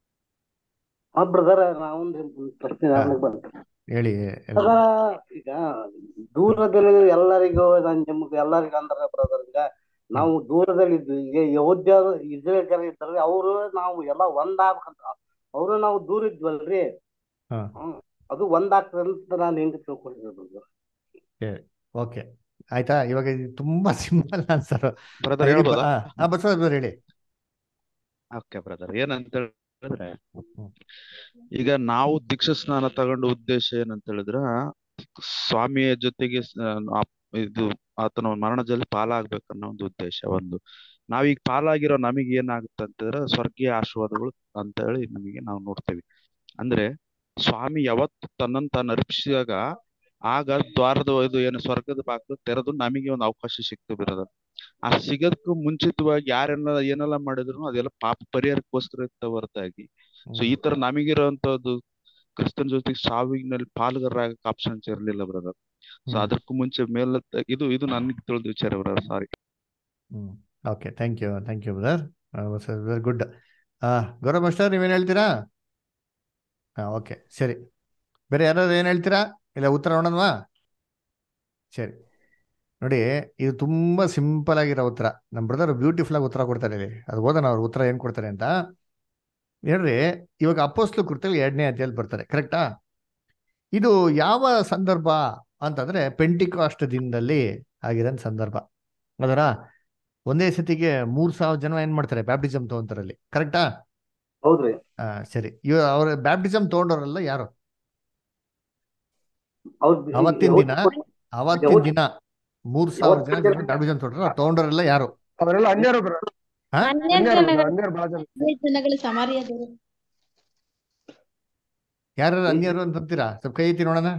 ಹಾ ಬ್ರದರ್ ನಾವೊಂದು ಪ್ರಶ್ನೆ ಹಾ ನನಗೆ ಬಂತು ಹೇಳಿ ಬ್ರದರ್ ಈಗ ದೂರದಲ್ಲಿ ಎಲ್ಲರಿಗೂ ನಾನ್ ನಿಮ್ಗೆ ಎಲ್ಲರಿಗೂ ಅಂದ್ರೆ ಬ್ರದರ್ ಈಗ ನಾವು ದೂರದಲ್ಲಿ ಇದ್ವಿ ಈಗ ಯಹೋದ್ಯರು ಇಸ್ರೇಲ್ ಜನ ಇದ್ದಾರೆ ಅವರು ನಾವು ಎಲ್ಲ ಒಂದಾಗ್ಬೇಕಂತ ಅವರು ನಾವು ದೂರ ಇದ್ವಲ್ರಿ ಹಾ ಹ್ಮ್. ಅದು ಒಂದಾಗ್ತದೆ ಅಂತ ನಾನು ಹೆಂಗ್ ತಿಳ್ಕೊಂಡಿದ್ದೆ brother. ಸರಿ ಓಕೆ ಆಯ್ತಾ ಇವಾಗ ಇದು ತುಂಬಾ ಸಿಂಪಲ್ ಆನ್ಸರ್ ಬ್ರದರ್ ಹೇಳ್ಬೋದಾ ಹಾ ಬಸವರಾಜ್ ಬ್ರದರ್ ಹೇಳಿ ಓಕೆ ಬ್ರದರ್ ಏನಂತ ಹೇಳಿದ್ರೆ ಹ್ಮ್ ಈಗ ನಾವು ದೀಕ್ಷಾ ಸ್ನಾನ ತಗೊಂಡ ಉದ್ದೇಶ ಏನಂತ ಹೇಳಿದ್ರ ಸ್ವಾಮಿಯ ಜೊತೆಗೆ ಸ- ಆ- ಇದು ಆತನ ಮರಣದಲ್ಲಿ ಪಾಲಾಗ್ಬೇಕನ್ನೋ ಒಂದು ಉದ್ದೇಶ ಒಂದು ನಾವೀಗ ಪಾಲಾಗಿರೋ ನಮಗೆ ಏನಾಗುತ್ತೆ ಅಂತಂದ್ರೆ ಸ್ವರ್ಗೀಯ ಆಶೀರ್ವಾದಗಳು ಅಂತ ಹೇಳಿ ನಮಗೆ ನಾವು ನೋಡ್ತೇವೆ ಅಂದ್ರೆ ಸ್ವಾಮಿ ಯಾವತ್ತು ತನ್ನನ್ನು ತಾನು ಅರ್ಪಿಸಿದಾಗ ಆಗ ದ್ವಾರದ ಇದು ಏನು ಸ್ವರ್ಗದ ಬಾಗಿಲು ತೆರೆದು ನಮಗೆ ಒಂದು ಅವಕಾಶ ಸಿಕ್ತು ಬಿರೋದ ಆ ಸಿಗೋದಕ್ಕೂ ಮುಂಚಿತವಾಗಿ ಯಾರೆಲ್ಲ ಏನೆಲ್ಲ ಮಾಡಿದ್ರು ಅದೆಲ್ಲ ಪಾಪ ಪರಿಹಾರಕ್ಕೋಸ್ಕರ ಇತ್ತ ಹೊರತಾಗಿ ಸೊ ಈ ತರ ನಮಗಿರೋಂಥದ್ದು ಕ್ರಿಸ್ತನ ಜೊತೆಗೆ ಸಾವಿನಲ್ಲಿ ಪಾಲುಗಾರರಾಗಕ್ಕೆ ಆಪ್ಷನ್ಸ್ ಇರಲಿಲ್ಲ ಬ್ರದರ್ ಸೊ ಹ್ಮ್ ಅದಕ್ಕೂ ಮುಂಚೆ ಮೇಲೆ ಇದು ಇದು ನನಗೆ ತಿಳಿದ ವಿಚಾರ ಬ್ರದರ್ ಸಾರಿ ಹ್ಮ್ okay thank you thank you brother very good Gaurav master ನೀವೇನು ಹೇಳ್ತೀರಾ ಹಾ ಓಕೆ ಸರಿ ಬೇರೆ ಯಾರಾದ್ರು ಏನು ಹೇಳ್ತೀರಾ ಇಲ್ಲ ಉತ್ತರ ನೋಡೋಣವಾ ಸರಿ ನೋಡಿ ಇದು ತುಂಬಾ ಸಿಂಪಲ್ ಆಗಿರೋ ಉತ್ತರ ನಮ್ಮ ಬ್ರದರ್ ಬ್ಯೂಟಿಫುಲ್ ಆಗಿ ಉತ್ತರ ಕೊಡ್ತಾರೆ ಇಲ್ಲಿ ಅದು ಓದೋಣ ಅವ್ರ ಉತ್ತರ ಏನು ಕೊಡ್ತಾರೆ ಅಂತ ಹೇಳ್ರಿ ಇವಾಗ ಅಪೋಸ್ಲು ಕೃತ್ಯಗಳು ಎರಡನೇ ಅಧ್ಯಾಯಲ್ಲಿ ಬರ್ತಾರೆ ಕರೆಕ್ಟಾ ಇದು ಯಾವ ಸಂದರ್ಭ ಅಂತಂದ್ರೆ ಪೆಂಟಿಕಾಸ್ಟ್ ದಿನದಲ್ಲಿ ಆಗಿರೋ ಸಂದರ್ಭ ಅದರ ಒಂದೇ ಸತಿಗೆ ಮೂರ್ ಸಾವಿರ ಜನ ಏನ್ ಮಾಡ್ತಾರೆ ಬ್ಯಾಪ್ಟಿಸಮ್ ತಗೊಂತಾರಲ್ಲಿ ಕರೆಕ್ಟಾ ಹೌದ್ರಿ ಆ, ಸರಿ ಇವ ಅವ್ರ ಬ್ಯಾಪ್ಟಿಸಮ್ ತಗೊಂಡವ್ರಲ್ಲ ಯಾರು ಹೌದ್ ಅವತ್ತಿನ ದಿನ ಯಾವತ್ತು ಅವತ್ತಿನ ಯಾವತ್ತು ದಿನ ಮೂರ್ ಸಾವಿರ ಜನ ಯಾವತ್ತಿನ ದಿನ ಬ್ಯಾಪ್ಟಿಸಮ್ ತಗೊಂಡ್ರ ತಗೊಂಡವ್ರೆಲ್ಲ ಯಾರು ಅವರೆಲ್ಲ ಅನ್ಯರು ಬ್ರ ಹಾ ಅನ್ಯ ಅನ್ಯರು ಜನಗಳು ಅನ್ಯರು ಬಹಳ ಜನ ಅನ್ಯ ಜನಗಳು ಸಮಾರ್ಯದವರು ಯಾರು ಅನ್ಯರು ಅಂತ ಅಂತೀರಾ ಸ್ವಲ್ಪ ಕೈ ಎತ್ತಿ ನೋಡೋಣ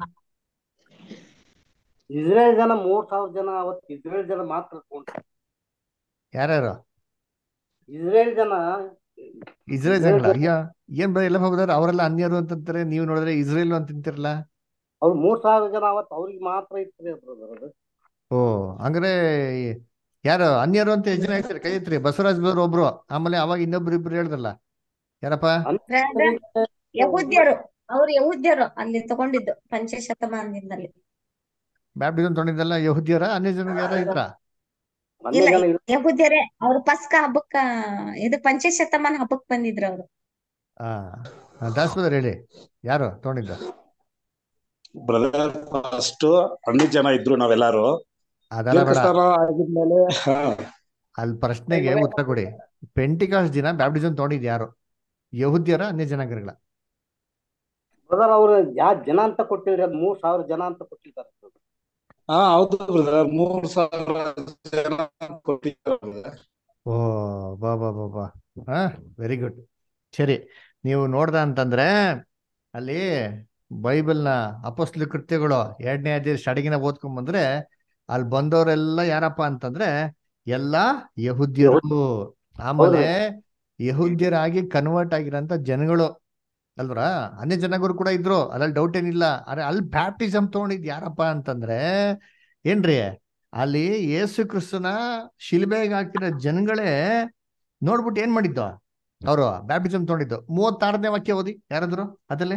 ಇಸ್ರೇಲ್ ಜನ ಮೂರ್ ಸಾವಿರ ಜನ ಅವತ್ತು ಇಸ್ರೇಲ್ ಜನ ಮಾತ್ರ ತಗೊಂಡ್ರು ಯಾರ್ಯಾರು ಇಸ್ರೇಲ್ ಜನ ಇಸ್ರೇಲ್ ಇಸ್ರೇಲ್ ಜನಗಳ ಜನ ಅಯ್ಯ ಏನ್ ಬರೀ ಎಲ್ಲ ಹೋಗ್ತಾರೆ ಅವರೆಲ್ಲ ಅನ್ಯರು ಅಂತಂತಾರೆ ನೀವು ನೋಡಿದ್ರೆ ಇಸ್ರೇಲ್ ಅಂತ ಅಂತಿರಲ್ಲ ಅವ್ರು ಮೂರ್ ಸಾವಿರ ಜನ ಅವತ್ತು ಅವ್ರಿಗೆ ಮಾತ್ರ ಇತ್ತು ಬ್ರದರ್ ಅದು ಓ ಹಂಗಾರೆ ಯಾರು ಅನ್ಯರು ಅಂತ ಎಷ್ಟು ಜನ ಹೇಳ್ತಾರೆ ಕೈ ಎತ್ರಿ ಬಸವರಾಜ್ ಬದ್ರು ಒಬ್ರು ಆಮೇಲೆ ಅವಾಗ ಇನ್ನೊಬ್ರು ಇಬ್ರು ಹೇಳ್ದಲ್ಲ ಯಾರಪ್ಪ ಬ್ರದರ್ ಯಹೂದ್ಯರು ಅವ್ರು ಯಹೂದ್ಯರು ಅಲ್ಲಿ ತಗೊಂಡಿದ್ದು ಪಂಚಶತಮಾನದಿಂದಲೇ ಬ್ಯಾಪ್ಟಿಸಮ್ ತೊಗೊಂಡಿದ್ದಲ್ಲ ಯಹೂದ್ಯರ ಅನ್ಯ ಜನ ಯಾರ ಇದ್ರ ಅನ್ಯ ಇಲ್ಲ ಜನ ಇಲ್ಲ ಯಹೂದ್ಯರೇ ಅವ್ರು ಪಸ್ಕ ಹಬ್ಬಕ್ಕ ಇದು ಪಂಚಶತಮಾನ ಹಬ್ಬಕ್ ಬಂದಿದ್ರು ಅವ್ರು ಆ ದಾಸಪದರ್ ಹೇಳಿ ಯಾರು ತೊಗೊಂಡಿದ್ದು ಬ್ರದರ್ ಫಸ್ಟ್ ಹಣ್ಣು ಜನ ಇದ್ರು ನಾವೆಲ್ಲಾರು ಅದೆಲ್ಲ ಬೇಡ ದೀರ್ಘಸ್ಥಾನ ಆಗಿದ್ಮೇಲೆ ಹಾ ಅಲ್ಲಿ ಪ್ರಶ್ನೆಗೆ ಉತ್ತರ ಕೊಡಿ ಪೆಂಟಿಕಾಸ್ ದಿನ ಬ್ಯಾಪ್ಟಿಸಮ್ ತೊಗೊಂಡಿದ್ ಯಾರು ಯಹೂದ್ಯರ ಅನ್ಯ ಜನಾಂಗಗಳ ಬ್ರದರ್ ಅವ್ರು ಯಾವ ಜನ ಅಂತ ಕೊಟ್ಟಿಲ್ರಿ ಅದ್ ಮೂರ್ ಸಾವಿರ ಜನ ಅಂತ ಕೊಟ್ಟಿದ್ದಾರೆ ಹಾ ಹೌದು ಬ್ರದರ್ ಮೂರ್ ಸಾವಿರ ಜನ ಕೊಟ್ಟಿದ್ದಾರೆ ಓ ಬಾ ಬಾ ಬಾ ಬಾ ಹಾ ವೆರಿ ಗುಡ್ ಸರಿ ನೀವು ನೋಡ್ದ ಅಂತಂದ್ರೆ ಅಲ್ಲಿ ಬೈಬಲ್ನ ಅಪೋಸ್ಲ ಕೃತ್ಯಗಳು ಎರಡನೇ ಅಧ್ಯಾಯ ಸ್ಟಾರ್ಟಿಂಗಿನ ಓದ್ಕೊಂಡ್ ಬಂದ್ರೆ ಅಲ್ಲಿ ಬಂದವರೆಲ್ಲ ಯಾರಪ್ಪ ಅಂತಂದ್ರೆ ಎಲ್ಲ ಯಹೂದ್ಯರು ಆಮೇಲೆ ಯಹೂದ್ಯರಾಗಿ ಕನ್ವರ್ಟ್ ಆಗಿರೋಂಥ ಜನಗಳು ಅಲ್ವರ ಅನ್ಯ ಜನಗಳು ಕೂಡ ಇದ್ರು ಅದ್ರಲ್ಲಿ ಡೌಟ್ ಏನಿಲ್ಲ ಆದ್ರೆ ಅಲ್ಲಿ ಬ್ಯಾಪ್ಟಿಸಮ್ ತಗೊಂಡಿದ್ ಯಾರಪ್ಪ ಅಂತಂದ್ರೆ ಏನ್ರಿ ಅಲ್ಲಿ ಯೇಸು ಕ್ರಿಸ್ತನ ಶಿಲ್ಬೆಗೆ ಹಾಕಿರೋ ಜನಗಳೇ ನೋಡ್ಬಿಟ್ಟು ಏನ್ ಮಾಡಿದ್ದು ಅವರು ಬ್ಯಾಪ್ಟಿಸಮ್ ತಗೊಂಡಿದ್ದು ಮೂವತ್ತಾರನೇ ವಾಕ್ಯ ಓದಿ ಯಾರಾದ್ರು ಅದಲ್ಲೇ